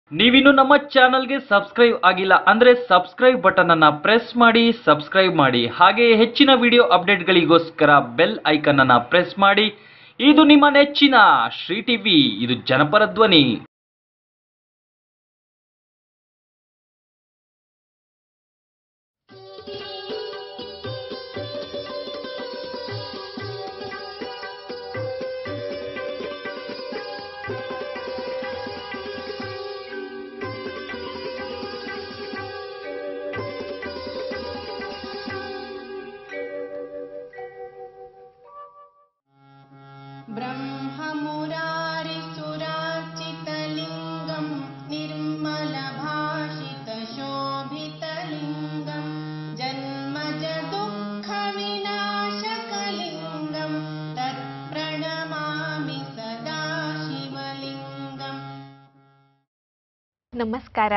ನೀವಿನ್ನು ನಮ್ಮ ಚಾನಲ್ಗೆ ಸಬ್ಸ್ಕ್ರೈಬ್ ಆಗಿಲ್ಲ ಅಂದ್ರೆ ಸಬ್ಸ್ಕ್ರೈಬ್ ಬಟನ್ ಅನ್ನ ಪ್ರೆಸ್ ಮಾಡಿ ಸಬ್ಸ್ಕ್ರೈಬ್ ಮಾಡಿ ಹಾಗೆ ಹೆಚ್ಚಿನ ವಿಡಿಯೋ ಅಪ್ಡೇಟ್ಗಳಿಗೋಸ್ಕರ ಬೆಲ್ ಐಕನ್ ಅನ್ನ ಪ್ರೆಸ್ ಮಾಡಿ ಇದು ನಿಮ್ಮ ನೆಚ್ಚಿನ ಶ್ರೀ ಟಿವಿ ಇದು ಜನಪರ ಧ್ವನಿ ब्रह्ममुरारिसुरार्चितलिङ्गं निर्मलभाषितशोभितलिङ्गं जन्मजदुःखविनाशकलिङ्गं तत्प्रणमामि सदा शिवलिङ्गम् ನಮಸ್ಕಾರ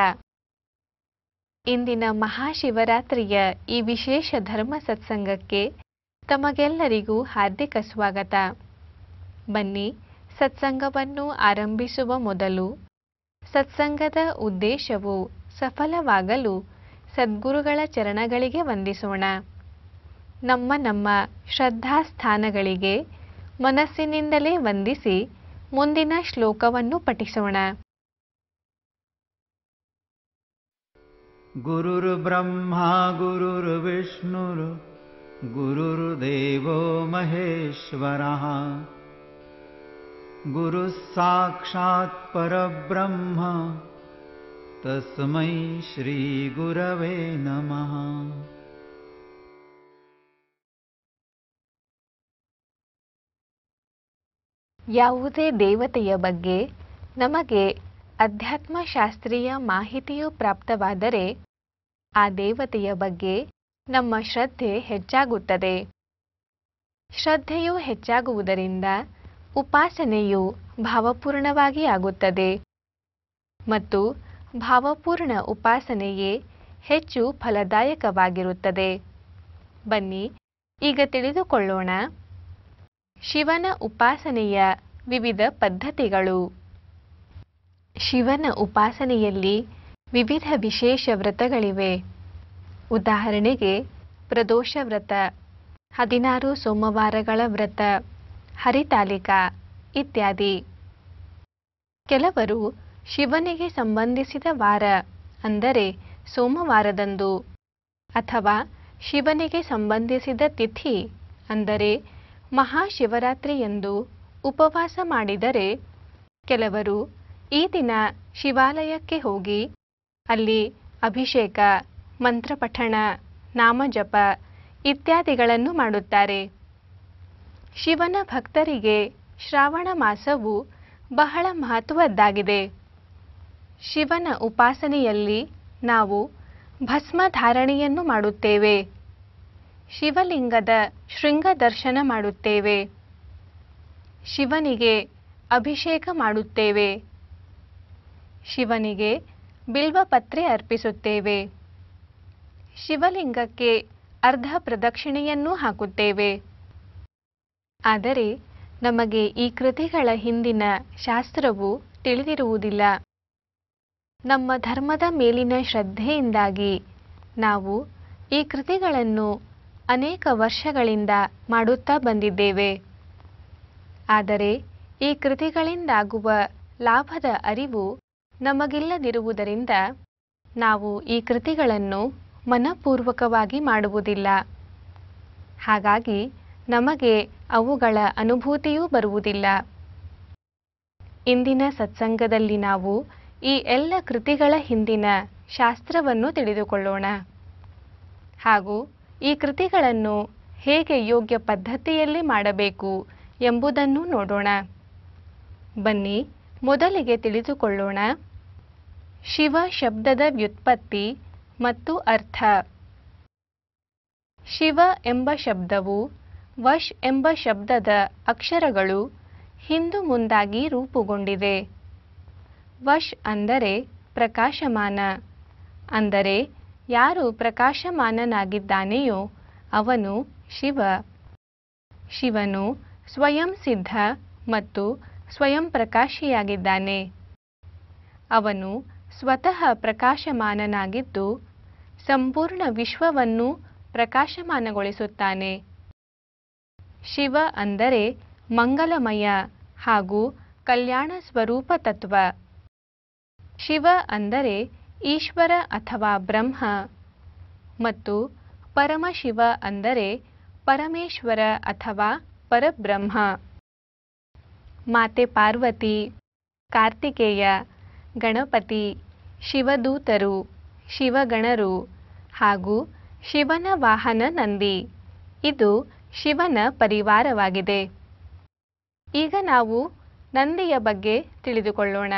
ಇಂದಿನ ಮಹಾಶಿವರಾತ್ರಿಯ ಈ ವಿಶೇಷ ಧರ್ಮ ಸತ್ಸಂಗಕ್ಕೆ ತಮಗೆಲ್ಲರಿಗೂ ಹಾರ್ದಿಕ ಸ್ವಾಗತ ಬನ್ನಿ ಸತ್ಸಂಗವನ್ನು ಆರಂಭಿಸುವ ಮೊದಲು ಸತ್ಸಂಗದ ಉದ್ದೇಶವು ಸಫಲವಾಗಲು ಸದ್ಗುರುಗಳ ಚರಣಗಳಿಗೆ ವಂದಿಸೋಣ ನಮ್ಮ ನಮ್ಮ ಶ್ರದ್ಧಾಸ್ಥಾನಗಳಿಗೆ ಮನಸ್ಸಿನಿಂದಲೇ ವಂದಿಸಿ ಮುಂದಿನ ಶ್ಲೋಕವನ್ನು ಪಠಿಸೋಣ गुरुर्ब्रह्मा गुरुर्विष्णुर् गुरुर्देवो महेश्वरः गुरुः साक्षात् परब्रह्म तस्मै श्रीगुरवे नमः ಯಾವುದೇ ದೇವತೆಯ ಬಗ್ಗೆ ನಮಗೆ ಅಧ್ಯಾತ್ಮಶಾಸ್ತ್ರೀಯ ಮಾಹಿತಿಯು ಪ್ರಾಪ್ತವಾದರೆ ಆ ದೇವತೆಯ ಬಗ್ಗೆ ನಮ್ಮ ಶ್ರದ್ಧೆ ಹೆಚ್ಚಾಗುತ್ತದೆ ಶ್ರದ್ಧೆಯು ಹೆಚ್ಚಾಗುವುದರಿಂದ ಉಪಾಸನೆಯು ಭಾವಪೂರ್ಣವಾಗಿ ಆಗುತ್ತದೆ ಮತ್ತು ಭಾವಪೂರ್ಣ ಉಪಾಸನೆಯೇ ಹೆಚ್ಚು ಫಲದಾಯಕವಾಗಿರುತ್ತದೆ ಬನ್ನಿ ಈಗ ತಿಳಿದುಕೊಳ್ಳೋಣ ಶಿವನ ಉಪಾಸನೆಯ ವಿವಿಧ ಪದ್ಧತಿಗಳು ಶಿವನ ಉಪಾಸನೆಯಲ್ಲಿ ವಿವಿಧ ವಿಶೇಷ ವ್ರತಗಳಿವೆ ಉದಾಹರಣೆಗೆ ಪ್ರದೋಷ ವ್ರತ ಹದಿನಾರು ಸೋಮವಾರಗಳ ವ್ರತ ಹರಿತಾಲಿಕಾ ಇತ್ಯಾದಿ ಕೆಲವರು ಶಿವನಿಗೆ ಸಂಬಂಧಿಸಿದ ವಾರ ಅಂದರೆ ಸೋಮವಾರದಂದು ಅಥವಾ ಶಿವನಿಗೆ ಸಂಬಂಧಿಸಿದ ತಿಥಿ ಅಂದರೆ ಮಹಾಶಿವರಾತ್ರಿಯಂದು ಉಪವಾಸ ಮಾಡಿದರೆ ಕೆಲವರು ಈ ದಿನ ಶಿವಾಲಯಕ್ಕೆ ಹೋಗಿ ಅಲ್ಲಿ ಅಭಿಷೇಕ ಮಂತ್ರಪಠಣ ನಾಮಜಪ ಇತ್ಯಾದಿಗಳನ್ನು ಮಾಡುತ್ತಾರೆ ಶಿವನ ಭಕ್ತರಿಗೆ ಶ್ರಾವಣ ಮಾಸವು ಬಹಳ ಮಹತ್ವದ್ದಾಗಿದೆ ಶಿವನ ಉಪಾಸನೆಯಲ್ಲಿ ನಾವು ಭಸ್ಮಧಾರಣೆಯನ್ನು ಮಾಡುತ್ತೇವೆ ಶಿವಲಿಂಗದ ಶೃಂಗ ದರ್ಶನ ಮಾಡುತ್ತೇವೆ ಶಿವನಿಗೆ ಅಭಿಷೇಕ ಮಾಡುತ್ತೇವೆ ಶಿವನಿಗೆ ಬಿಲ್ವಪತ್ರೆ ಅರ್ಪಿಸುತ್ತೇವೆ ಶಿವಲಿಂಗಕ್ಕೆ ಅರ್ಧ ಪ್ರದಕ್ಷಿಣೆಯನ್ನೂ ಹಾಕುತ್ತೇವೆ ಆದರೆ ನಮಗೆ ಈ ಕೃತಿಗಳ ಹಿಂದಿನ ಶಾಸ್ತ್ರವು ತಿಳಿದಿರುವುದಿಲ್ಲ ನಮ್ಮ ಧರ್ಮದ ಮೇಲಿನ ಶ್ರದ್ಧೆಯಿಂದಾಗಿ ನಾವು ಈ ಕೃತಿಗಳನ್ನು ಅನೇಕ ವರ್ಷಗಳಿಂದ ಮಾಡುತ್ತಾ ಬಂದಿದ್ದೇವೆ ಆದರೆ ಈ ಕೃತಿಗಳಿಂದಾಗುವ ಲಾಭದ ಅರಿವು ನಮಗಿಲ್ಲದಿರುವುದರಿಂದ ನಾವು ಈ ಕೃತಿಗಳನ್ನು ಮನಪೂರ್ವಕವಾಗಿ ಮಾಡುವುದಿಲ್ಲ ಹಾಗಾಗಿ ನಮಗೆ ಅವುಗಳ ಅನುಭೂತಿಯೂ ಬರುವುದಿಲ್ಲ ಇಂದಿನ ಸತ್ಸಂಗದಲ್ಲಿ ನಾವು ಈ ಎಲ್ಲ ಕೃತಿಗಳ ಹಿಂದಿನ ಶಾಸ್ತ್ರವನ್ನು ತಿಳಿದುಕೊಳ್ಳೋಣ ಹಾಗೂ ಈ ಕೃತಿಗಳನ್ನು ಹೇಗೆ ಯೋಗ್ಯ ಪದ್ಧತಿಯಲ್ಲಿ ಮಾಡಬೇಕು ಎಂಬುದನ್ನು ನೋಡೋಣ ಬನ್ನಿ ಮೊದಲಿಗೆ ತಿಳಿದುಕೊಳ್ಳೋಣ ಶಿವ ಶಬ್ದದ ವ್ಯುತ್ಪತ್ತಿ ಮತ್ತು ಅರ್ಥ ಶಿವ ಎಂಬ ಶಬ್ದವು ವಶ್ ಎಂಬ ಶಬ್ದದ ಅಕ್ಷರಗಳು ಹಿಂದು ಮುಂದಾಗಿ ರೂಪುಗೊಂಡಿದೆ ವಶ್ ಅಂದರೆ ಪ್ರಕಾಶಮಾನ ಅಂದರೆ ಯಾರು ಪ್ರಕಾಶಮಾನನಾಗಿದ್ದಾನೆಯೋ ಅವನು ಶಿವ ಶಿವನು ಸ್ವಯಂ ಸಿದ್ಧ ಮತ್ತು ಸ್ವಯಂ ಪ್ರಕಾಶಿಯಾಗಿದ್ದಾನೆ ಅವನು ಸ್ವತಃ ಪ್ರಕಾಶಮಾನನಾಗಿದ್ದು ಸಂಪೂರ್ಣ ವಿಶ್ವವನ್ನು ಪ್ರಕಾಶಮಾನಗೊಳಿಸುತ್ತಾನೆ ಶಿವ ಅಂದರೆ ಮಂಗಲಮಯ ಹಾಗೂ ಕಲ್ಯಾಣ ಸ್ವರೂಪ ತತ್ವ ಶಿವ ಅಂದರೆ ಈಶ್ವರ ಅಥವಾ ಬ್ರಹ್ಮ ಮತ್ತು ಪರಮಶಿವ ಅಂದರೆ ಪರಮೇಶ್ವರ ಅಥವಾ ಪರಬ್ರಹ್ಮ ಮಾತೆ ಪಾರ್ವತಿ ಕಾರ್ತಿಕೇಯ ಗಣಪತಿ ಶಿವದೂತರು ಶಿವಗಣರು ಹಾಗೂ ಶಿವನ ವಾಹನ ನಂದಿ ಇದು ಶಿವನ ಪರಿವಾರವಾಗಿದೆ ಈಗ ನಾವು ನಂದಿಯ ಬಗ್ಗೆ ತಿಳಿದುಕೊಳ್ಳೋಣ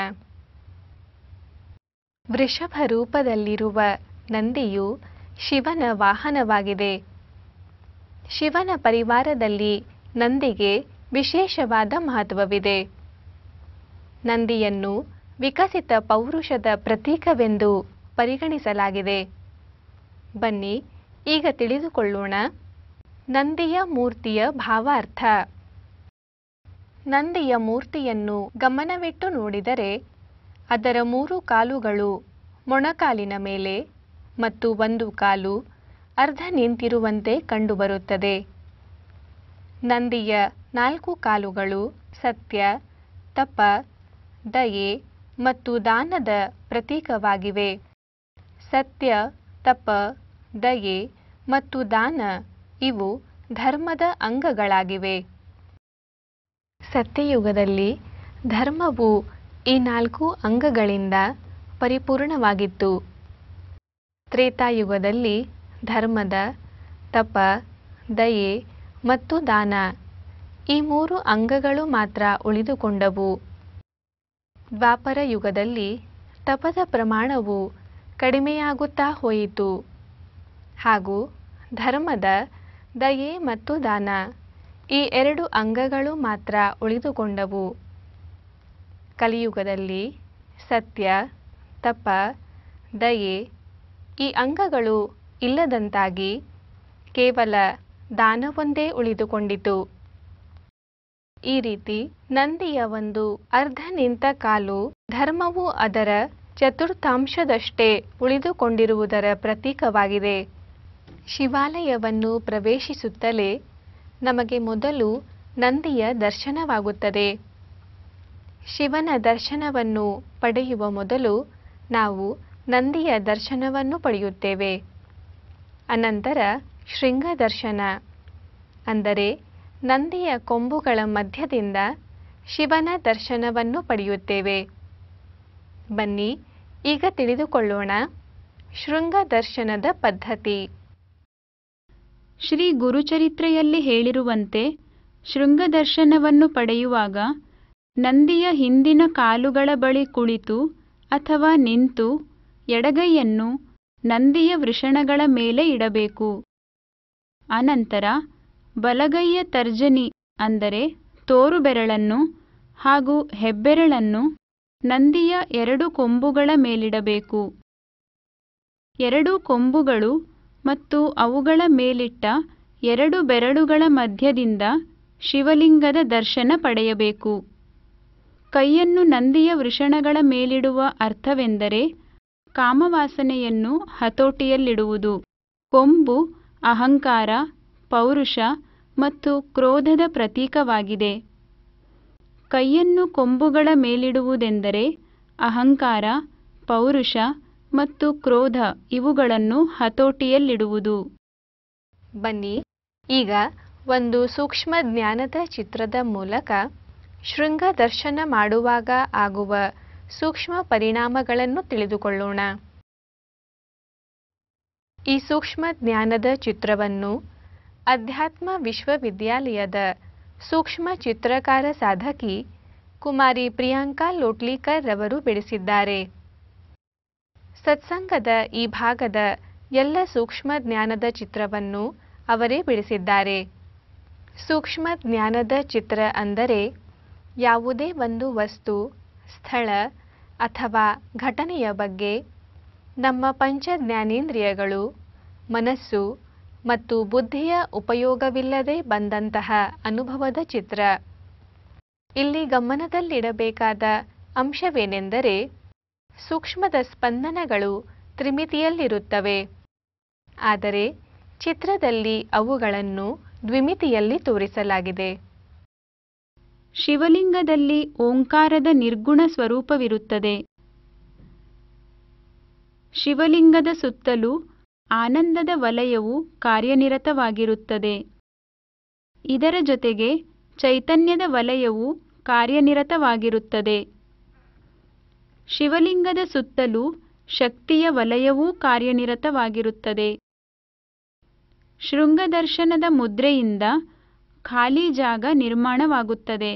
ವೃಷಭ ರೂಪದಲ್ಲಿರುವ ನಂದಿಯು ಶಿವನ ವಾಹನವಾಗಿದೆ ಶಿವನ ಪರಿವಾರದಲ್ಲಿ ನಂದಿಗೆ ವಿಶೇಷವಾದ ಮಹತ್ವವಿದೆ ನಂದಿಯನ್ನು ವಿಕಸಿತ ಪೌರುಷದ ಪ್ರತೀಕವೆಂದು ಪರಿಗಣಿಸಲಾಗಿದೆ ಬನ್ನಿ ಈಗ ತಿಳಿದುಕೊಳ್ಳೋಣ ನಂದಿಯ ಮೂರ್ತಿಯ ಭಾವಾರ್ಥ ನಂದಿಯ ಮೂರ್ತಿಯನ್ನು ಗಮನವಿಟ್ಟು ನೋಡಿದರೆ ಅದರ ಮೂರು ಕಾಲುಗಳು ಮೊಣಕಾಲಿನ ಮೇಲೆ ಮತ್ತು ಒಂದು ಕಾಲು ಅರ್ಧ ನಿಂತಿರುವಂತೆ ಕಂಡುಬರುತ್ತದೆ ನಂದಿಯ ನಾಲ್ಕು ಕಾಲುಗಳು ಸತ್ಯ ತಪ ದಯೆ ಮತ್ತು ದಾನದ ಪ್ರತೀಕವಾಗಿವೆ ಸತ್ಯ ತಪ ದಯೆ ಮತ್ತು ದಾನ ಇವು ಧರ್ಮದ ಅಂಗಗಳಾಗಿವೆ ಸತ್ಯಯುಗದಲ್ಲಿ ಧರ್ಮವು ಈ ನಾಲ್ಕು ಅಂಗಗಳಿಂದ ಪರಿಪೂರ್ಣವಾಗಿತ್ತು ತ್ರೇತಾಯುಗದಲ್ಲಿ ಧರ್ಮದ ತಪ ದಯೆ ಮತ್ತು ದಾನ ಈ ಮೂರು ಅಂಗಗಳು ಮಾತ್ರ ಉಳಿದುಕೊಂಡವು ದ್ವಾಪರ ಯುಗದಲ್ಲಿ ತಪದ ಪ್ರಮಾಣವು ಕಡಿಮೆಯಾಗುತ್ತಾ ಹೋಯಿತು ಹಾಗೂ ಧರ್ಮದ ದಯೆ ಮತ್ತು ದಾನ ಈ ಎರಡು ಅಂಗಗಳು ಮಾತ್ರ ಉಳಿದುಕೊಂಡವು ಕಲಿಯುಗದಲ್ಲಿ ಸತ್ಯ ತಪ ದಯೆ ಈ ಅಂಗಗಳು ಇಲ್ಲದಂತಾಗಿ ಕೇವಲ ದಾನವೊಂದೇ ಉಳಿದುಕೊಂಡಿತು ಈ ರೀತಿ ನಂದಿಯ ಒಂದು ಅರ್ಧ ನಿಂತ ಕಾಲು ಧರ್ಮವು ಅದರ ಚತುರ್ಥಾಂಶದಷ್ಟೇ ಉಳಿದುಕೊಂಡಿರುವುದರ ಪ್ರತೀಕವಾಗಿದೆ ಶಿವಾಲಯವನ್ನು ಪ್ರವೇಶಿಸುತ್ತಲೇ ನಮಗೆ ಮೊದಲು ನಂದಿಯ ದರ್ಶನವಾಗುತ್ತದೆ ಶಿವನ ದರ್ಶನವನ್ನು ಪಡೆಯುವ ಮೊದಲು ನಾವು ನಂದಿಯ ದರ್ಶನವನ್ನು ಪಡೆಯುತ್ತೇವೆ ಅನಂತರ ಶೃಂಗ ದರ್ಶನ ಅಂದರೆ ನಂದಿಯ ಕೊಂಬುಗಳ ಮಧ್ಯದಿಂದ ಶಿವನ ದರ್ಶನವನ್ನು ಪಡೆಯುತ್ತೇವೆ ಬನ್ನಿ ಈಗ ತಿಳಿದುಕೊಳ್ಳೋಣ ಶೃಂಗ ದರ್ಶನದ ಪದ್ಧತಿ ಶ್ರೀ ಗುರುಚರಿತ್ರೆಯಲ್ಲಿ ಹೇಳಿರುವಂತೆ ಶೃಂಗದರ್ಶನವನ್ನು ಪಡೆಯುವಾಗ ನಂದಿಯ ಹಿಂದಿನ ಕಾಲುಗಳ ಬಳಿ ಕುಳಿತು ಅಥವಾ ನಿಂತು ಎಡಗೈಯನ್ನು ನಂದಿಯ ವೃಷಣಗಳ ಮೇಲೆ ಇಡಬೇಕು ಅನಂತರ ಬಲಗೈಯ ತರ್ಜನಿ ಅಂದರೆ ತೋರು ಬೆರಳನ್ನು ಹಾಗೂ ಹೆಬ್ಬೆರಳನ್ನು ನಂದಿಯ ಎರಡು ಕೊಂಬುಗಳ ಮೇಲಿಡಬೇಕು ಎರಡೂ ಕೊಂಬುಗಳು ಮತ್ತು ಅವುಗಳ ಮೇಲಿಟ್ಟ ಎರಡು ಬೆರಳುಗಳ ಮಧ್ಯದಿಂದ ಶಿವಲಿಂಗದ ದರ್ಶನ ಪಡೆಯಬೇಕು ಕೈಯನ್ನು ನಂದಿಯ ವೃಷಣಗಳ ಮೇಲಿಡುವ ಅರ್ಥವೆಂದರೆ ಕಾಮವಾಸನೆಯನ್ನು ಹತೋಟಿಯಲ್ಲಿಡುವುದು ಕೊಂಬು ಅಹಂಕಾರ ಪೌರುಷ ಮತ್ತು ಕ್ರೋಧದ ಪ್ರತೀಕವಾಗಿದೆ ಕೈಯನ್ನು ಕೊಂಬುಗಳ ಮೇಲಿಡುವುದೆಂದರೆ ಅಹಂಕಾರ ಪೌರುಷ ಮತ್ತು ಕ್ರೋಧ ಇವುಗಳನ್ನು ಹತೋಟಿಯಲ್ಲಿಡುವುದು ಬನ್ನಿ ಈಗ ಒಂದು ಸೂಕ್ಷ್ಮ ಜ್ಞಾನದ ಚಿತ್ರದ ಮೂಲಕ ಶೃಂಗ ದರ್ಶನ ಮಾಡುವಾಗ ಆಗುವ ಸೂಕ್ಷ್ಮ ಪರಿಣಾಮಗಳನ್ನು ತಿಳಿದುಕೊಳ್ಳೋಣ ಈ ಸೂಕ್ಷ್ಮ ಜ್ಞಾನದ ಚಿತ್ರವನ್ನು ಅಧ್ಯಾತ್ಮ ವಿಶ್ವವಿದ್ಯಾಲಯದ ಸೂಕ್ಷ್ಮ ಚಿತ್ರಕಾರ ಸಾಧಕಿ ಕುಮಾರಿ ಪ್ರಿಯಾಂಕಾ ಲೋಟ್ಲೀಕರ್ ರವರು ಬಿಡಿಸಿದ್ದಾರೆ ಸತ್ಸಂಗದ ಈ ಭಾಗದ ಎಲ್ಲ ಸೂಕ್ಷ್ಮ ಜ್ಞಾನದ ಚಿತ್ರವನ್ನು ಅವರೇ ಬಿಡಿಸಿದ್ದಾರೆ ಸೂಕ್ಷ್ಮ ಜ್ಞಾನದ ಚಿತ್ರ ಅಂದರೆ ಯಾವುದೇ ಒಂದು ವಸ್ತು ಸ್ಥಳ ಅಥವಾ ಘಟನೆಯ ಬಗ್ಗೆ ನಮ್ಮ ಪಂಚ ಜ್ಞಾನೇಂದ್ರಿಯಗಳು ಮನಸ್ಸು ಮತ್ತು ಬುದ್ಧಿಯ ಉಪಯೋಗವಿಲ್ಲದೆ ಬಂದಂತಹ ಅನುಭವದ ಚಿತ್ರ ಇಲ್ಲಿ ಗಮನದಲ್ಲಿಡಬೇಕಾದ ಅಂಶವೇನೆಂದರೆ ಸೂಕ್ಷ್ಮದ ಸ್ಪಂದನಗಳು ತ್ರಿಮಿತಿಯಲ್ಲಿರುತ್ತವೆ ಆದರೆ ಚಿತ್ರದಲ್ಲಿ ಅವುಗಳನ್ನು ದ್ವಿಮಿತಿಯಲ್ಲಿ ತೋರಿಸಲಾಗಿದೆ ಶಿವಲಿಂಗದಲ್ಲಿ ಓಂಕಾರದ ನಿರ್ಗುಣ ಸ್ವರೂಪವಿರುತ್ತದೆ ಶಿವಲಿಂಗದ ಸುತ್ತಲೂ ಆನಂದದ ವಲಯವು ಕಾರ್ಯನಿರತವಾಗಿರುತ್ತದೆ ಇದರ ಜೊತೆಗೆ ಚೈತನ್ಯದ ವಲಯವು ಕಾರ್ಯನಿರತವಾಗಿರುತ್ತದೆ ಶಿವಲಿಂಗದ ಸುತ್ತಲೂ ಶಕ್ತಿಯ ವಲಯವೂ ಕಾರ್ಯನಿರತವಾಗಿರುತ್ತದೆ ಶೃಂಗದರ್ಶನದ ಮುದ್ರೆಯಿಂದ ಖಾಲಿ ಜಾಗ ನಿರ್ಮಾಣವಾಗುತ್ತದೆ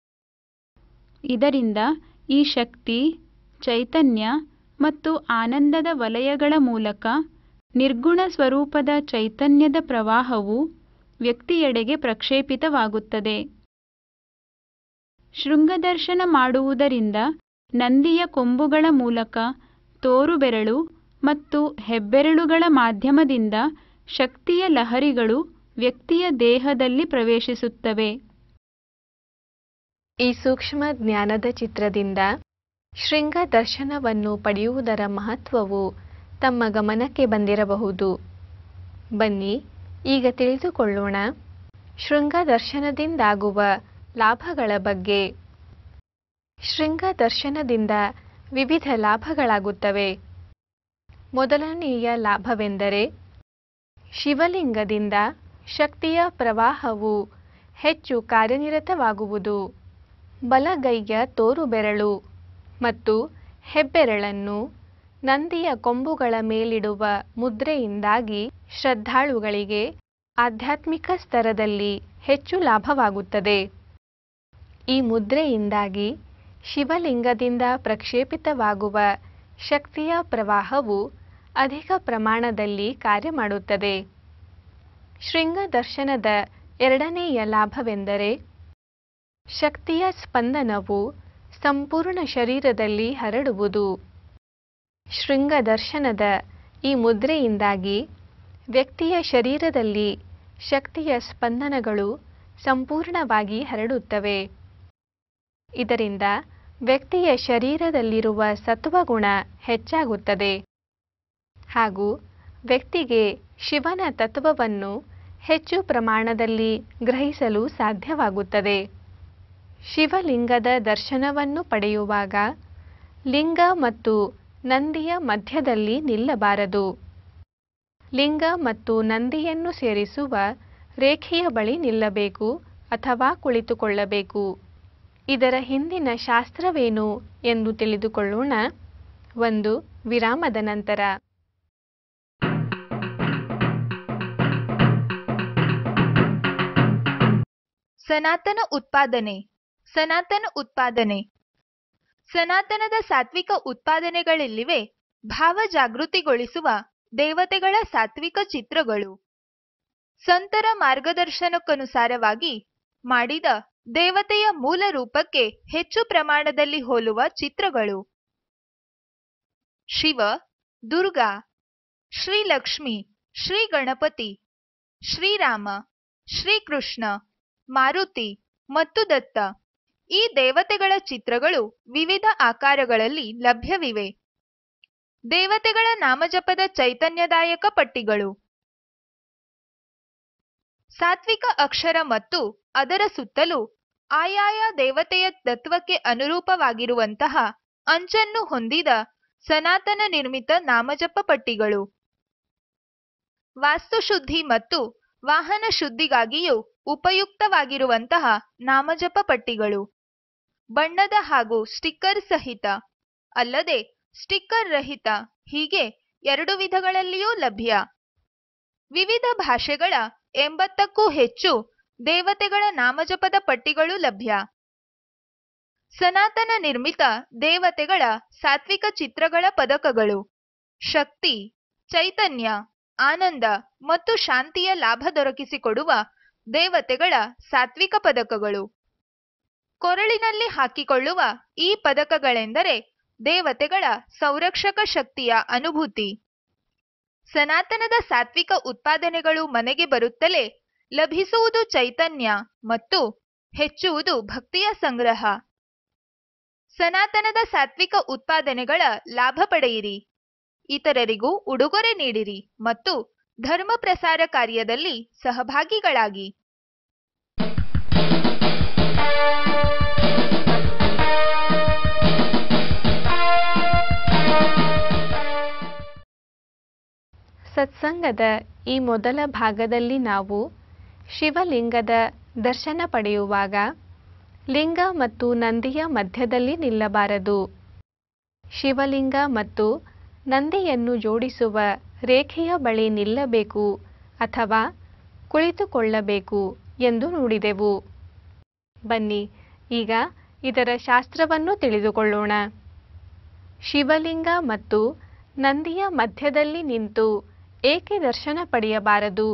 ಇದರಿಂದ ಈ ಶಕ್ತಿ ಚೈತನ್ಯ ಮತ್ತು ಆನಂದದ ವಲಯಗಳ ಮೂಲಕ ನಿರ್ಗುಣ ಸ್ವರೂಪದ ಚೈತನ್ಯದ ಪ್ರವಾಹವು ವ್ಯಕ್ತಿಯೆಡೆಗೆ ಪ್ರಕ್ಷೇಪಿತವಾಗುತ್ತದೆ ಶೃಂಗದರ್ಶನ ಮಾಡುವುದರಿಂದ ನಂದಿಯ ಕೊಂಬುಗಳ ಮೂಲಕ ತೋರುಬೆರಳು ಮತ್ತು ಹೆಬ್ಬೆರಳುಗಳ ಮಾಧ್ಯಮದಿಂದ ಶಕ್ತಿಯ ಲಹರಿಗಳು ವ್ಯಕ್ತಿಯ ದೇಹದಲ್ಲಿ ಪ್ರವೇಶಿಸುತ್ತವೆ ಈ ಸೂಕ್ಷ್ಮ ಜ್ಞಾನದ ಚಿತ್ರದಿಂದ ಶೃಂಗ ದರ್ಶನವನ್ನು ಪಡೆಯುವುದರ ಮಹತ್ವವು ತಮ್ಮ ಗಮನಕ್ಕೆ ಬಂದಿರಬಹುದು ಬನ್ನಿ ಈಗ ತಿಳಿದುಕೊಳ್ಳೋಣ ಶೃಂಗ ದರ್ಶನದಿಂದಾಗುವ ಲಾಭಗಳ ಬಗ್ಗೆ ಶೃಂಗ ದರ್ಶನದಿಂದ ವಿವಿಧ ಲಾಭಗಳಾಗುತ್ತವೆ ಮೊದಲನೆಯ ಲಾಭವೆಂದರೆ ಶಿವಲಿಂಗದಿಂದ ಶಕ್ತಿಯ ಪ್ರವಾಹವು ಹೆಚ್ಚು ಕಾರ್ಯನಿರತವಾಗುವುದು ಬಲಗೈಯ ತೋರುಬೆರಳು ಮತ್ತು ಹೆಬ್ಬೆರಳನ್ನು ನಂದಿಯ ಕೊಂಬುಗಳ ಮೇಲಿಡುವ ಮುದ್ರೆಯಿಂದಾಗಿ ಶ್ರದ್ಧಾಳುಗಳಿಗೆ ಆಧ್ಯಾತ್ಮಿಕ ಸ್ತರದಲ್ಲಿ ಹೆಚ್ಚು ಲಾಭವಾಗುತ್ತದೆ ಈ ಮುದ್ರೆಯಿಂದಾಗಿ ಶಿವಲಿಂಗದಿಂದ ಪ್ರಕ್ಷೇಪಿತವಾಗುವ ಶಕ್ತಿಯ ಪ್ರವಾಹವು ಅಧಿಕ ಪ್ರಮಾಣದಲ್ಲಿ ಕಾರ್ಯ ಮಾಡುತ್ತದೆ ಶೃಂಗ ದರ್ಶನದ ಎರಡನೆಯ ಲಾಭವೆಂದರೆ ಶಕ್ತಿಯ ಸ್ಪಂದನವು ಸಂಪೂರ್ಣ ಶರೀರದಲ್ಲಿ ಹರಡುವುದು ಶೃಂಗ ದರ್ಶನದ ಈ ಮುದ್ರೆಯಿಂದಾಗಿ ವ್ಯಕ್ತಿಯ ಶರೀರದಲ್ಲಿ ಶಕ್ತಿಯ ಸ್ಪಂದನಗಳು ಸಂಪೂರ್ಣವಾಗಿ ಹರಡುತ್ತವೆ ಇದರಿಂದ ವ್ಯಕ್ತಿಯ ಶರೀರದಲ್ಲಿರುವ ಸತ್ವಗುಣ ಹೆಚ್ಚಾಗುತ್ತದೆ ಹಾಗೂ ವ್ಯಕ್ತಿಗೆ ಶಿವನ ತತ್ವವನ್ನು ಹೆಚ್ಚು ಪ್ರಮಾಣದಲ್ಲಿ ಗ್ರಹಿಸಲು ಸಾಧ್ಯವಾಗುತ್ತದೆ ಶಿವಲಿಂಗದ ದರ್ಶನವನ್ನು ಪಡೆಯುವಾಗ ಲಿಂಗ ಮತ್ತು ನಂದಿಯ ಮಧ್ಯದಲ್ಲಿ ನಿಲ್ಲಬಾರದು ಲಿಂಗ ಮತ್ತು ನಂದಿಯನ್ನು ಸೇರಿಸುವ ರೇಖೆಯ ಬಳಿ ನಿಲ್ಲಬೇಕು ಅಥವಾ ಕುಳಿತುಕೊಳ್ಳಬೇಕು ಇದರ ಹಿಂದಿನ ಶಾಸ್ತ್ರವೇನು ಎಂದು ತಿಳಿದುಕೊಳ್ಳೋಣ ಒಂದು ವಿರಾಮದ ನಂತರ ಸನಾತನ ಉತ್ಪಾದನೆ ಸನಾತನ ಉತ್ಪಾದನೆ ಸನಾತನದ ಸಾತ್ವಿಕ ಉತ್ಪಾದನೆಗಳೆಲ್ಲಿವೆ ಭಾವ ಜಾಗೃತಿಗೊಳಿಸುವ ದೇವತೆಗಳ ಸಾತ್ವಿಕ ಚಿತ್ರಗಳು ಸಂತರ ಮಾರ್ಗದರ್ಶನಕ್ಕನುಸಾರವಾಗಿ ಮಾಡಿದ ದೇವತೆಯ ಮೂಲ ರೂಪಕ್ಕೆ ಹೆಚ್ಚು ಪ್ರಮಾಣದಲ್ಲಿ ಹೋಲುವ ಚಿತ್ರಗಳು ಶಿವ ದುರ್ಗಾ ಶ್ರೀಲಕ್ಷ್ಮಿ ಶ್ರೀ ಗಣಪತಿ ಶ್ರೀರಾಮ ಶ್ರೀಕೃಷ್ಣ ಮಾರುತಿ ಮತ್ತು ದತ್ತ ಈ ದೇವತೆಗಳ ಚಿತ್ರಗಳು ವಿವಿಧ ಆಕಾರಗಳಲ್ಲಿ ಲಭ್ಯವಿವೆ ದೇವತೆಗಳ ನಾಮಜಪದ ಚೈತನ್ಯದಾಯಕ ಪಟ್ಟಿಗಳು ಸಾತ್ವಿಕ ಅಕ್ಷರ ಮತ್ತು ಅದರ ಸುತ್ತಲೂ ಆಯಾಯ ದೇವತೆಯ ತತ್ವಕ್ಕೆ ಅನುರೂಪವಾಗಿರುವಂತಹ ಅಂಚನ್ನು ಹೊಂದಿದ ಸನಾತನ ನಿರ್ಮಿತ ನಾಮಜಪ ಪಟ್ಟಿಗಳು ವಾಸ್ತುಶುದ್ಧಿ ಮತ್ತು ವಾಹನ ಶುದ್ಧಿಗಾಗಿಯೂ ಉಪಯುಕ್ತವಾಗಿರುವಂತಹ ನಾಮಜಪ ಪಟ್ಟಿಗಳು ಬಣ್ಣದ ಹಾಗೂ ಸ್ಟಿಕ್ಕರ್ ಸಹಿತ ಅಲ್ಲದೆ ಸ್ಟಿಕ್ಕರ್ ರಹಿತ ಹೀಗೆ ಎರಡು ವಿಧಗಳಲ್ಲಿಯೂ ಲಭ್ಯ ವಿವಿಧ ಭಾಷೆಗಳ ಎಂಬತ್ತಕ್ಕೂ ಹೆಚ್ಚು ದೇವತೆಗಳ ನಾಮಜಪದ ಪಟ್ಟಿಗಳು ಲಭ್ಯ ಸನಾತನ ನಿರ್ಮಿತ ದೇವತೆಗಳ ಸಾತ್ವಿಕ ಚಿತ್ರಗಳ ಪದಕಗಳು ಶಕ್ತಿ ಚೈತನ್ಯ ಆನಂದ ಮತ್ತು ಶಾಂತಿಯ ಲಾಭ ದೊರಕಿಸಿಕೊಡುವ ದೇವತೆಗಳ ಸಾತ್ವಿಕ ಪದಕಗಳು ಕೊರಳಿನಲ್ಲಿ ಹಾಕಿಕೊಳ್ಳುವ ಈ ಪದಕಗಳೆಂದರೆ ದೇವತೆಗಳ ಸಂರಕ್ಷಕ ಶಕ್ತಿಯ ಅನುಭೂತಿ ಸನಾತನದ ಸಾತ್ವಿಕ ಉತ್ಪಾದನೆಗಳು ಮನೆಗೆ ಬರುತ್ತಲೇ ಲಭಿಸುವುದು ಚೈತನ್ಯ ಮತ್ತು ಹೆಚ್ಚುವುದು ಭಕ್ತಿಯ ಸಂಗ್ರಹ ಸನಾತನದ ಸಾತ್ವಿಕ ಉತ್ಪಾದನೆಗಳ ಲಾಭ ಪಡೆಯಿರಿ ಇತರರಿಗೂ ಉಡುಗೊರೆ ನೀಡಿರಿ ಮತ್ತು ಧರ್ಮ ಪ್ರಸಾರ ಕಾರ್ಯದಲ್ಲಿ ಸಹಭಾಗಿಗಳಾಗಿ ಸತ್ಸಂಗದ ಈ ಮೊದಲ ಭಾಗದಲ್ಲಿ ನಾವು ಶಿವಲಿಂಗದ ದರ್ಶನ ಪಡೆಯುವಾಗ ಲಿಂಗ ಮತ್ತು ನಂದಿಯ ಮಧ್ಯದಲ್ಲಿ ನಿಲ್ಲಬಾರದು ಶಿವಲಿಂಗ ಮತ್ತು ನಂದಿಯನ್ನು ಜೋಡಿಸುವ ರೇಖೆಯ ಬಳಿ ನಿಲ್ಲಬೇಕು ಅಥವಾ ಕುಳಿತುಕೊಳ್ಳಬೇಕು ಎಂದು ನುಡಿದೆವು ಬನ್ನಿ ಈಗ ಇದರ ಶಾಸ್ತ್ರವನ್ನು ತಿಳಿದುಕೊಳ್ಳೋಣ ಶಿವಲಿಂಗ ಮತ್ತು ನಂದಿಯ ಮಧ್ಯದಲ್ಲಿ ನಿಂತು ಏಕೆ ದರ್ಶನ ಪಡೆಯಬಾರದು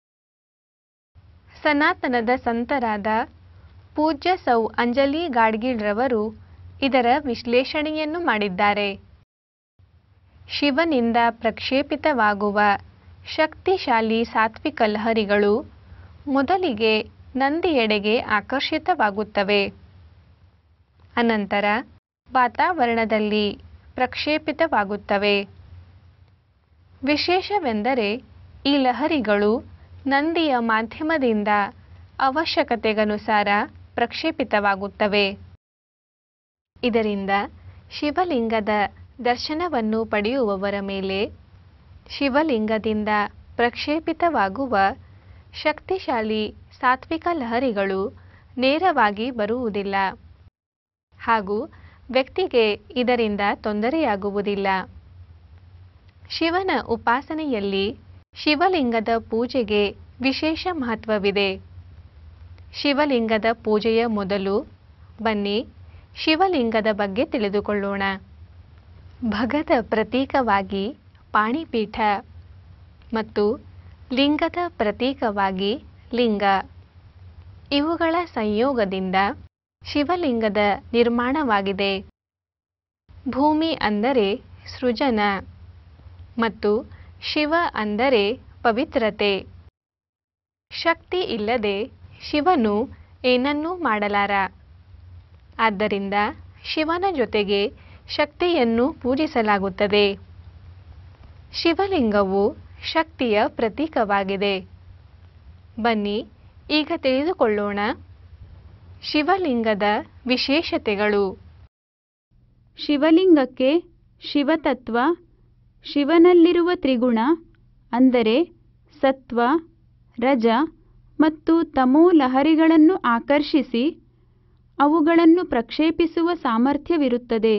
ಸನಾತನದ ಸಂತರಾದ ಪೂಜ್ಯ ಸೌ ಅಂಜಲಿ ಗಾಡ್ಗೀಳ್ರವರು ಇದರ ವಿಶ್ಲೇಷಣೆಯನ್ನು ಮಾಡಿದ್ದಾರೆ ಶಿವನಿಂದ ಪ್ರಕ್ಷೇಪಿತವಾಗುವ ಶಕ್ತಿಶಾಲಿ ಸಾತ್ವಿಕ ಲಹರಿಗಳು ಮೊದಲಿಗೆ ನಂದಿಯೆಡೆಗೆ ಆಕರ್ಷಿತವಾಗುತ್ತವೆ ಅನಂತರ ವಾತಾವರಣದಲ್ಲಿ ಪ್ರಕ್ಷೇಪಿತವಾಗುತ್ತವೆ ವಿಶೇಷವೆಂದರೆ ಈ ಲಹರಿಗಳು ನಂದಿಯ ಮಾಧ್ಯಮದಿಂದ ಅವಶ್ಯಕತೆಗನುಸಾರ ಪ್ರಕ್ಷೇಪಿತವಾಗುತ್ತವೆ ಇದರಿಂದ ಶಿವಲಿಂಗದ ದರ್ಶನವನ್ನು ಪಡೆಯುವವರ ಮೇಲೆ ಶಿವಲಿಂಗದಿಂದ ಪ್ರಕ್ಷೇಪಿತವಾಗುವ ಶಕ್ತಿಶಾಲಿ ಸಾತ್ವಿಕ ಲಹರಿಗಳು ನೇರವಾಗಿ ಬರುವುದಿಲ್ಲ ಹಾಗೂ ವ್ಯಕ್ತಿಗೆ ಇದರಿಂದ ತೊಂದರೆಯಾಗುವುದಿಲ್ಲ ಶಿವನ ಉಪಾಸನೆಯಲ್ಲಿ ಶಿವಲಿಂಗದ ಪೂಜೆಗೆ ವಿಶೇಷ ಮಹತ್ವವಿದೆ ಶಿವಲಿಂಗದ ಪೂಜೆಯ ಮೊದಲು ಬನ್ನಿ ಶಿವಲಿಂಗದ ಬಗ್ಗೆ ತಿಳಿದುಕೊಳ್ಳೋಣ ಭಗದ ಪ್ರತೀಕವಾಗಿ ಪಾಣಿಪೀಠ ಮತ್ತು ಲಿಂಗದ ಪ್ರತೀಕವಾಗಿ ಲಿಂಗ ಇವುಗಳ ಸಂಯೋಗದಿಂದ ಶಿವಲಿಂಗದ ನಿರ್ಮಾಣವಾಗಿದೆ ಭೂಮಿ ಅಂದರೆ ಸೃಜನ ಮತ್ತು ಶಿವ ಅಂದರೆ ಪವಿತ್ರತೆ ಶಕ್ತಿ ಇಲ್ಲದೆ ಶಿವನು ಏನನ್ನೂ ಮಾಡಲಾರ ಆದ್ದರಿಂದ ಶಿವನ ಜೊತೆಗೆ ಶಕ್ತಿಯನ್ನು ಪೂಜಿಸಲಾಗುತ್ತದೆ ಶಿವಲಿಂಗವು ಶಕ್ತಿಯ ಪ್ರತೀಕವಾಗಿದೆ ಬನ್ನಿ ಈಗ ತಿಳಿದುಕೊಳ್ಳೋಣ ಶಿವಲಿಂಗದ ವಿಶೇಷತೆಗಳು ಶಿವಲಿಂಗಕ್ಕೆ ಶಿವತತ್ವ ಶಿವನಲ್ಲಿರುವ ತ್ರಿಗುಣ ಅಂದರೆ ಸತ್ವ ರಜ ಮತ್ತು ತಮೋ ಲಹರಿಗಳನ್ನು ಆಕರ್ಷಿಸಿ ಅವುಗಳನ್ನು ಪ್ರಕ್ಷೇಪಿಸುವ ಸಾಮರ್ಥ್ಯವಿರುತ್ತದೆ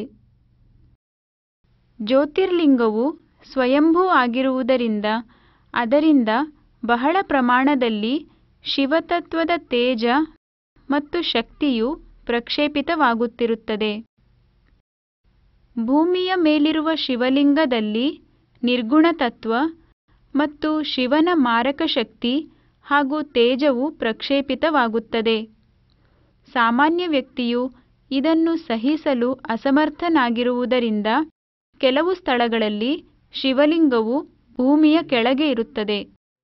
ಜ್ಯೋತಿರ್ಲಿಂಗವು ಸ್ವಯಂಭೂ ಆಗಿರುವುದರಿಂದ ಅದರಿಂದ ಬಹಳ ಪ್ರಮಾಣದಲ್ಲಿ ಶಿವತತ್ವದ ತೇಜ ಮತ್ತು ಶಕ್ತಿಯು ಪ್ರಕ್ಷೇಪಿತವಾಗುತ್ತಿರುತ್ತದೆ ಭೂಮಿಯ ಮೇಲಿರುವ ಶಿವಲಿಂಗದಲ್ಲಿ ನಿರ್ಗುಣ ತತ್ವ ಮತ್ತು ಶಿವನ ಮಾರಕ ಶಕ್ತಿ ಹಾಗೂ ತೇಜವು ಪ್ರಕ್ಷೇಪಿತವಾಗುತ್ತದೆ ಸಾಮಾನ್ಯ ವ್ಯಕ್ತಿಯು ಇದನ್ನು ಸಹಿಸಲು ಅಸಮರ್ಥನಾಗಿರುವುದರಿಂದ ಕೆಲವು ಸ್ಥಳಗಳಲ್ಲಿ ಶಿವಲಿಂಗವು ಭೂಮಿಯ ಕೆಳಗೆ ಇರುತ್ತದೆ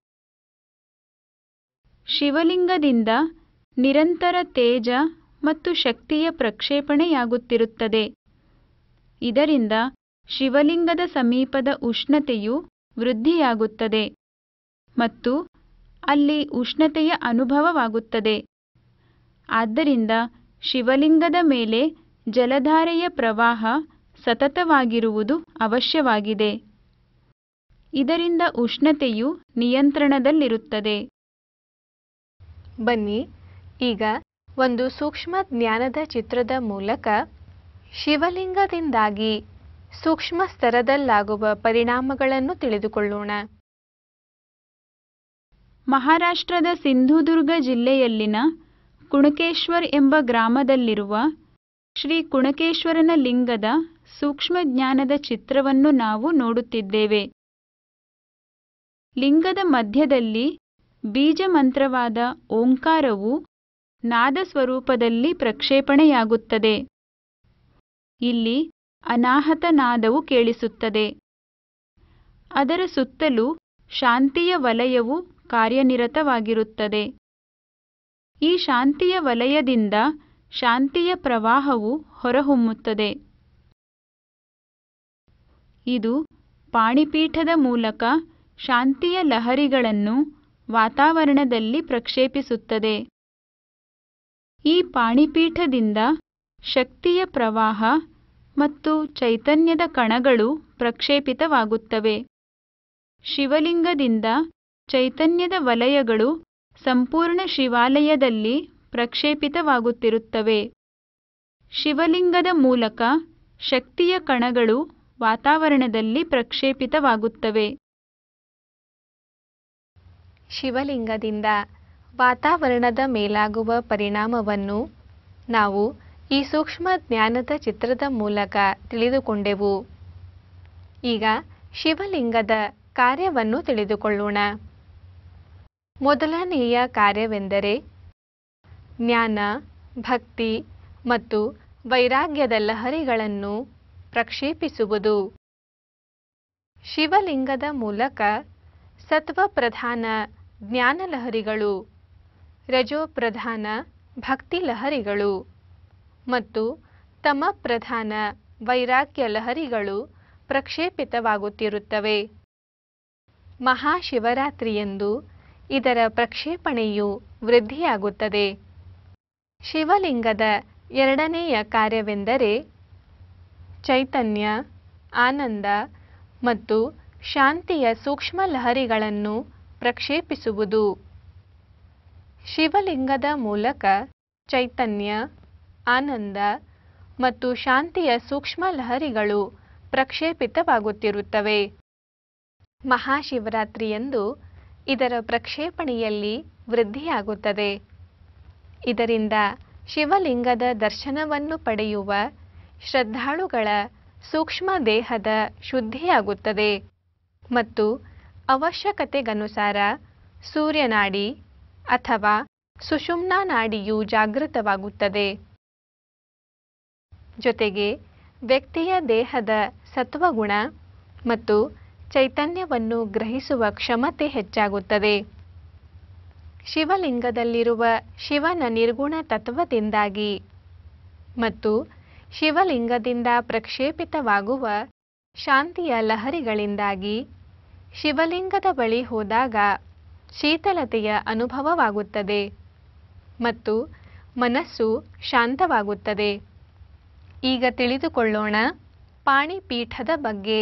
ಶಿವಲಿಂಗದಿಂದ ನಿರಂತರ ತೇಜ ಮತ್ತು ಶಕ್ತಿಯ ಪ್ರಕ್ಷೇಪಣೆಯಾಗುತ್ತಿರುತ್ತದೆ ಇದರಿಂದ ಶಿವಲಿಂಗದ ಸಮೀಪದ ಉಷ್ಣತೆಯು ವೃದ್ಧಿಯಾಗುತ್ತದೆ ಮತ್ತು ಅಲ್ಲಿ ಉಷ್ಣತೆಯ ಅನುಭವವಾಗುತ್ತದೆ ಆದ್ದರಿಂದ ಶಿವಲಿಂಗದ ಮೇಲೆ ಜಲಧಾರೆಯ ಪ್ರವಾಹ ಸತತವಾಗಿರುವುದು ಅವಶ್ಯವಾಗಿದೆ ಇದರಿಂದ ಉಷ್ಣತೆಯು ನಿಯಂತ್ರಣದಲ್ಲಿರುತ್ತದೆ ಬನ್ನಿ ಈಗ ಒಂದು ಸೂಕ್ಷ್ಮ ಜ್ಞಾನದ ಚಿತ್ರದ ಮೂಲಕ ಶಿವಲಿಂಗದಿಂದಾಗಿ ಸೂಕ್ಷ್ಮ ಸ್ತರದಲ್ಲಾಗುವ ಪರಿಣಾಮಗಳನ್ನು ತಿಳಿದುಕೊಳ್ಳೋಣ ಮಹಾರಾಷ್ಟ್ರದ ಸಿಂಧುದುರ್ಗ ಜಿಲ್ಲೆಯಲ್ಲಿನ ಕುಣಕೇಶ್ವರ್ ಎಂಬ ಗ್ರಾಮದಲ್ಲಿರುವ ಶ್ರೀ ಕುಣಕೇಶ್ವರನ ಲಿಂಗದ ಸೂಕ್ಷ್ಮ ಜ್ಞಾನದ ಚಿತ್ರವನ್ನು ನಾವು ನೋಡುತ್ತಿದ್ದೇವೆ ಲಿಂಗದ ಮಧ್ಯದಲ್ಲಿ ಬೀಜ ಮಂತ್ರವಾದ ಓಂಕಾರವು ನಾದ ಸ್ವರೂಪದಲ್ಲಿ ಪ್ರಕ್ಷೇಪಣೆಯಾಗುತ್ತದೆ ಇಲ್ಲಿ ಅನಾಹತ ನಾದವು ಕೇಳಿಸುತ್ತದೆ ಅದರ ಸುತ್ತಲೂ ಶಾಂತಿಯ ವಲಯವು ಕಾರ್ಯನಿರತವಾಗಿರುತ್ತದೆ ಈ ಶಾಂತಿಯ ವಲಯದಿಂದ ಶಾಂತಿಯ ಪ್ರವಾಹವು ಹೊರಹೊಮ್ಮುತ್ತದೆ ಇದು ಪಾಣಿಪೀಠದ ಮೂಲಕ ಶಾಂತಿಯ ಲಹರಿಗಳನ್ನು ವಾತಾವರಣದಲ್ಲಿ ಪ್ರಕ್ಷೇಪಿಸುತ್ತದೆ ಈ ಪಾಣಿಪೀಠದಿಂದ ಶಕ್ತಿಯ ಪ್ರವಾಹ ಮತ್ತು ಚೈತನ್ಯದ ಕಣಗಳು ಪ್ರಕ್ಷೇಪಿತವಾಗುತ್ತವೆ ಶಿವಲಿಂಗದಿಂದ ಚೈತನ್ಯದ ವಲಯಗಳು ಸಂಪೂರ್ಣ ಶಿವಾಲಯದಲ್ಲಿ ಪ್ರಕ್ಷೇಪಿತವಾಗುತ್ತಿರುತ್ತವೆ ಶಿವಲಿಂಗದ ಮೂಲಕ ಶಕ್ತಿಯ ಕಣಗಳು ವಾತಾವರಣದಲ್ಲಿ ಪ್ರಕ್ಷೇಪಿತವಾಗುತ್ತವೆ ಶಿವಲಿಂಗದಿಂದ ವಾತಾವರಣದ ಮೇಲಾಗುವ ಪರಿಣಾಮವನ್ನು ನಾವು ಈ ಸೂಕ್ಷ್ಮ ಜ್ಞಾನದ ಚಿತ್ರದ ಮೂಲಕ ತಿಳಿದುಕೊಂಡೆವು ಈಗ ಶಿವಲಿಂಗದ ಕಾರ್ಯವನ್ನು ತಿಳಿದುಕೊಳ್ಳೋಣ ಮೊದಲನೆಯ ಕಾರ್ಯವೆಂದರೆ ಜ್ಞಾನ ಭಕ್ತಿ ಮತ್ತು ವೈರಾಗ್ಯದ ಲಹರಿಗಳನ್ನು ಪ್ರಕ್ಷೇಪಿಸುವುದು ಶಿವಲಿಂಗದ ಮೂಲಕ ಸತ್ವಪ್ರಧಾನ ಜ್ಞಾನ ಲಹರಿಗಳು ರಜೋಪ್ರಧಾನ ಭಕ್ತಿ ಲಹರಿಗಳು ಮತ್ತು ತಮಪ್ರಧಾನ ವೈರಾಗ್ಯ ಲಹರಿಗಳು ಪ್ರಕ್ಷೇಪಿತವಾಗುತ್ತಿರುತ್ತವೆ ಮಹಾಶಿವರಾತ್ರಿಯಂದು ಇದರ ಪ್ರಕ್ಷೇಪಣೆಯು ವೃದ್ಧಿಯಾಗುತ್ತದೆ ಶಿವಲಿಂಗದ ಎರಡನೆಯ ಕಾರ್ಯವೆಂದರೆ ಚೈತನ್ಯ ಆನಂದ ಮತ್ತು ಶಾಂತಿಯ ಸೂಕ್ಷ್ಮ ಲಹರಿಗಳನ್ನು ಪ್ರಕ್ಷೇಪಿಸುವುದು ಶಿವಲಿಂಗದ ಮೂಲಕ ಚೈತನ್ಯ ಆನಂದ ಮತ್ತು ಶಾಂತಿಯ ಸೂಕ್ಷ್ಮ ಲಹರಿಗಳು ಪ್ರಕ್ಷೇಪಿತವಾಗುತ್ತಿರುತ್ತವೆ ಮಹಾಶಿವರಾತ್ರಿಯಂದು ಇದರ ಪ್ರಕ್ಷೇಪಣೆಯಲ್ಲಿ ವೃದ್ಧಿಯಾಗುತ್ತದೆ ಇದರಿಂದ ಶಿವಲಿಂಗದ ದರ್ಶನವನ್ನು ಪಡೆಯುವ ಶ್ರದ್ಧಾಳುಗಳ ಸೂಕ್ಷ್ಮ ದೇಹದ ಶುದ್ಧಿಯಾಗುತ್ತದೆ ಮತ್ತು ಅವಶ್ಯಕತೆಗನುಸಾರ ಸೂರ್ಯನಾಡಿ ಅಥವಾ ಸುಷುಮ್ನಾ ನಾಡಿಯು ಜಾಗೃತವಾಗುತ್ತದೆ ಜೊತೆಗೆ ವ್ಯಕ್ತಿಯ ದೇಹದ ಸತ್ವಗುಣ ಮತ್ತು ಚೈತನ್ಯವನ್ನು ಗ್ರಹಿಸುವ ಕ್ಷಮತೆ ಹೆಚ್ಚಾಗುತ್ತದೆ ಶಿವಲಿಂಗದಲ್ಲಿರುವ ಶಿವನ ನಿರ್ಗುಣ ತತ್ವದಿಂದಾಗಿ ಮತ್ತು ಶಿವಲಿಂಗದಿಂದ ಪ್ರಕ್ಷೇಪಿತವಾಗುವ ಶಾಂತಿಯ ಲಹರಿಗಳಿಂದಾಗಿ ಶಿವಲಿಂಗದ ಬಳಿ ಹೋದಾಗ ಶೀತಲತೆಯ ಅನುಭವವಾಗುತ್ತದೆ ಮತ್ತು ಮನಸ್ಸು ಶಾಂತವಾಗುತ್ತದೆ ಈಗ ತಿಳಿದುಕೊಳ್ಳೋಣ ಪಾಣಿಪೀಠದ ಬಗ್ಗೆ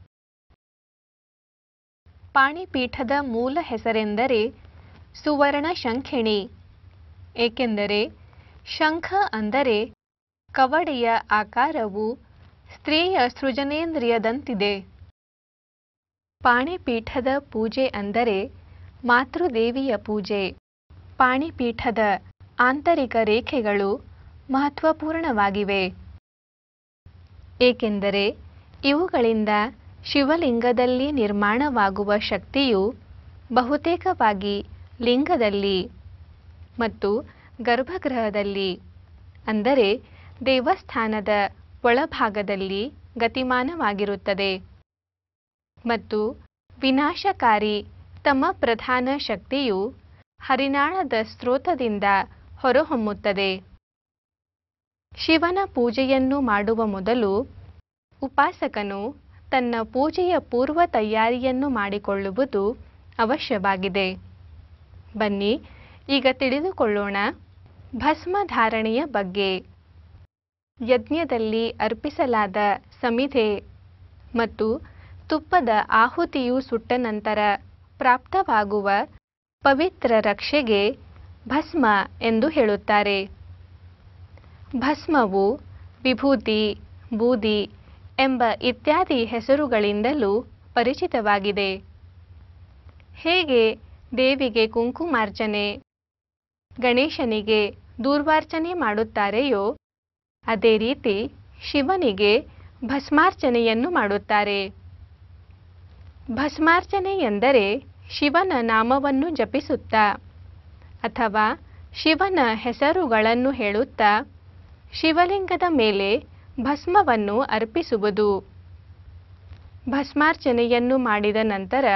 ಪಾಣಿಪೀಠದ ಮೂಲ ಹೆಸರೆಂದರೆ ಸುವರ್ಣ ಶಂಖಿಣಿ ಏಕೆಂದರೆ ಶಂಖ ಅಂದರೆ ಕವಡೆಯ ಆಕಾರವು ಸ್ತ್ರೀಯ ಸೃಜನೇಂದ್ರಿಯದಂತಿದೆ ಪಾಣಿಪೀಠದ ಪೂಜೆ ಅಂದರೆ ಮಾತೃದೇವಿಯ ಪೂಜೆ ಪಾಣಿಪೀಠದ ಆಂತರಿಕ ರೇಖೆಗಳು ಮಹತ್ವಪೂರ್ಣವಾಗಿವೆ ಏಕೆಂದರೆ ಇವುಗಳಿಂದ ಶಿವಲಿಂಗದಲ್ಲಿ ನಿರ್ಮಾಣವಾಗುವ ಶಕ್ತಿಯು ಬಹುತೇಕವಾಗಿ ಲಿಂಗದಲ್ಲಿ ಮತ್ತು ಗರ್ಭಗೃಹದಲ್ಲಿ ಅಂದರೆ ದೇವಸ್ಥಾನದ ಒಳಭಾಗದಲ್ಲಿ ಗತಿಮಾನವಾಗಿರುತ್ತದೆ ಮತ್ತು ವಿನಾಶಕಾರಿ ತಮ ಪ್ರಧಾನ ಶಕ್ತಿಯು ಹರಿನಾಳದ ಸ್ರೋತದಿಂದ ಹೊರಹೊಮ್ಮುತ್ತದೆ ಶಿವನ ಪೂಜೆಯನ್ನು ಮಾಡುವ ಮೊದಲು ಉಪಾಸಕನು ತನ್ನ ಪೂಜೆಯ ಪೂರ್ವ ತಯಾರಿಯನ್ನು ಮಾಡಿಕೊಳ್ಳುವುದು ಅವಶ್ಯವಾಗಿದೆ ಬನ್ನಿ ಈಗ ತಿಳಿದುಕೊಳ್ಳೋಣ ಭಸ್ಮ ಧಾರಣೆಯ ಬಗ್ಗೆ ಯಜ್ಞದಲ್ಲಿ ಅರ್ಪಿಸಲಾದ ಸಮಿಧೆ ಮತ್ತು ತುಪ್ಪದ ಆಹುತಿಯು ಸುಟ್ಟ ನಂತರ ಪ್ರಾಪ್ತವಾಗುವ ಪವಿತ್ರ ರಕ್ಷೆಗೆ ಭಸ್ಮ ಎಂದು ಹೇಳುತ್ತಾರೆ ಭಸ್ಮವು ವಿಭೂತಿ ಬೂದಿ ಎಂಬ ಇತ್ಯಾದಿ ಹೆಸರುಗಳಿಂದಲೂ ಪರಿಚಿತವಾಗಿದೆ ಹೇಗೆ ದೇವಿಗೆ ಕುಂಕುಮಾರ್ಚನೆ ಗಣೇಶನಿಗೆ ದೂರ್ವಾರ್ಚನೆ ಮಾಡುತ್ತಾರೆಯೋ ಅದೇ ರೀತಿ ಶಿವನಿಗೆ ಭಸ್ಮಾರ್ಚನೆಯನ್ನು ಮಾಡುತ್ತಾರೆ ಭಸ್ಮಾರ್ಚನೆ ಎಂದರೆ ಶಿವನ ನಾಮವನ್ನು ಜಪಿಸುತ್ತಾ ಅಥವಾ ಶಿವನ ಹೆಸರುಗಳನ್ನು ಹೇಳುತ್ತಾ ಶಿವಲಿಂಗದ ಮೇಲೆ ಭಸ್ಮವನ್ನು ಅರ್ಪಿಸುವುದು ಭಸ್ಮಾರ್ಚನೆಯನ್ನು ಮಾಡಿದ ನಂತರ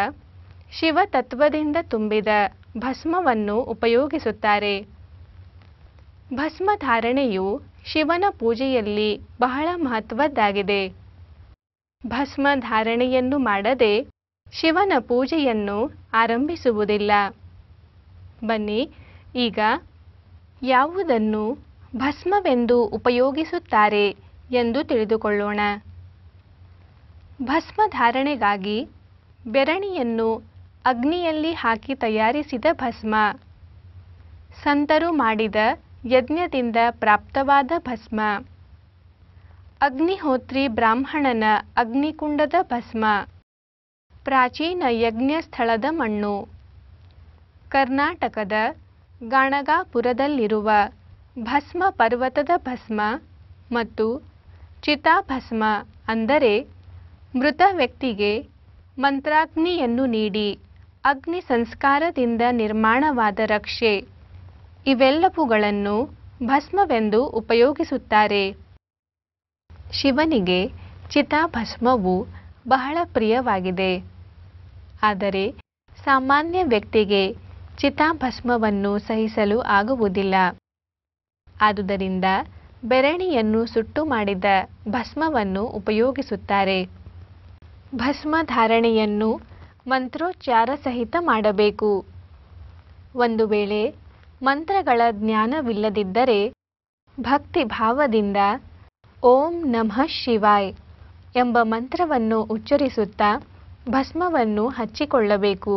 ಶಿವತತ್ವದಿಂದ ತುಂಬಿದ ಭಸ್ಮವನ್ನು ಉಪಯೋಗಿಸುತ್ತಾರೆ ಭಸ್ಮ ಧಾರಣೆಯು ಶಿವನ ಪೂಜೆಯಲ್ಲಿ ಬಹಳ ಮಹತ್ವದ್ದಾಗಿದೆ ಭಸ್ಮ ಧಾರಣೆಯನ್ನು ಮಾಡದೆ ಶಿವನ ಪೂಜೆಯನ್ನು ಆರಂಭಿಸುವುದಿಲ್ಲ ಬನ್ನಿ ಈಗ ಯಾವುದನ್ನು ಭಸ್ಮವೆಂದು ಉಪಯೋಗಿಸುತ್ತಾರೆ ಎಂದು ತಿಳಿದುಕೊಳ್ಳೋಣ ಭಸ್ಮ ಧಾರಣೆಗಾಗಿ ಬೆರಣಿಯನ್ನು ಅಗ್ನಿಯಲ್ಲಿ ಹಾಕಿ ತಯಾರಿಸಿದ ಭಸ್ಮ ಸಂತರು ಮಾಡಿದ ಯಜ್ಞದಿಂದ ಪ್ರಾಪ್ತವಾದ ಭಸ್ಮ ಅಗ್ನಿಹೋತ್ರಿ ಬ್ರಾಹ್ಮಣನ ಅಗ್ನಿಕುಂಡದ ಭಸ್ಮ ಪ್ರಾಚೀನ ಯಜ್ಞ ಸ್ಥಳದ ಮಣ್ಣು ಕರ್ನಾಟಕದ ಗಾಣಗಾಪುರದಲ್ಲಿರುವ ಭಸ್ಮ ಪರ್ವತದ ಭಸ್ಮ ಮತ್ತು ಚಿತಾಭಸ್ಮ ಅಂದರೆ ಮೃತ ವ್ಯಕ್ತಿಗೆ ಮಂತ್ರಾಗ್ನಿಯನ್ನು ನೀಡಿ ಅಗ್ನಿ ಸಂಸ್ಕಾರದಿಂದ ನಿರ್ಮಾಣವಾದ ರಕ್ಷೆ ಇವೆಲ್ಲವುಗಳನ್ನು ಭಸ್ಮವೆಂದು ಉಪಯೋಗಿಸುತ್ತಾರೆ ಶಿವನಿಗೆ ಚಿತಾಭಸ್ಮವು ಬಹಳ ಪ್ರಿಯವಾಗಿದೆ ಆದರೆ ಸಾಮಾನ್ಯ ವ್ಯಕ್ತಿಗೆ ಚಿತಾಭಸ್ಮವನ್ನು ಸಹಿಸಲು ಆಗುವುದಿಲ್ಲ ಆದುದರಿಂದ ಬೆರಣಿಯನ್ನು ಸುಟ್ಟು ಮಾಡಿದ ಭಸ್ಮವನ್ನು ಉಪಯೋಗಿಸುತ್ತಾರೆ ಭಸ್ಮ ಧಾರಣೆಯನ್ನು ಮಂತ್ರೋಚ್ಚಾರ ಸಹಿತ ಮಾಡಬೇಕು ಒಂದು ವೇಳೆ ಮಂತ್ರಗಳ ಜ್ಞಾನವಿಲ್ಲದಿದ್ದರೆ ಭಕ್ತಿ ಭಾವದಿಂದ ಓಂ ನಮಃ ಶಿವಾಯ್ ಎಂಬ ಮಂತ್ರವನ್ನು ಉಚ್ಚರಿಸುತ್ತಾ ಭಸ್ಮವನ್ನು ಹಚ್ಚಿಕೊಳ್ಳಬೇಕು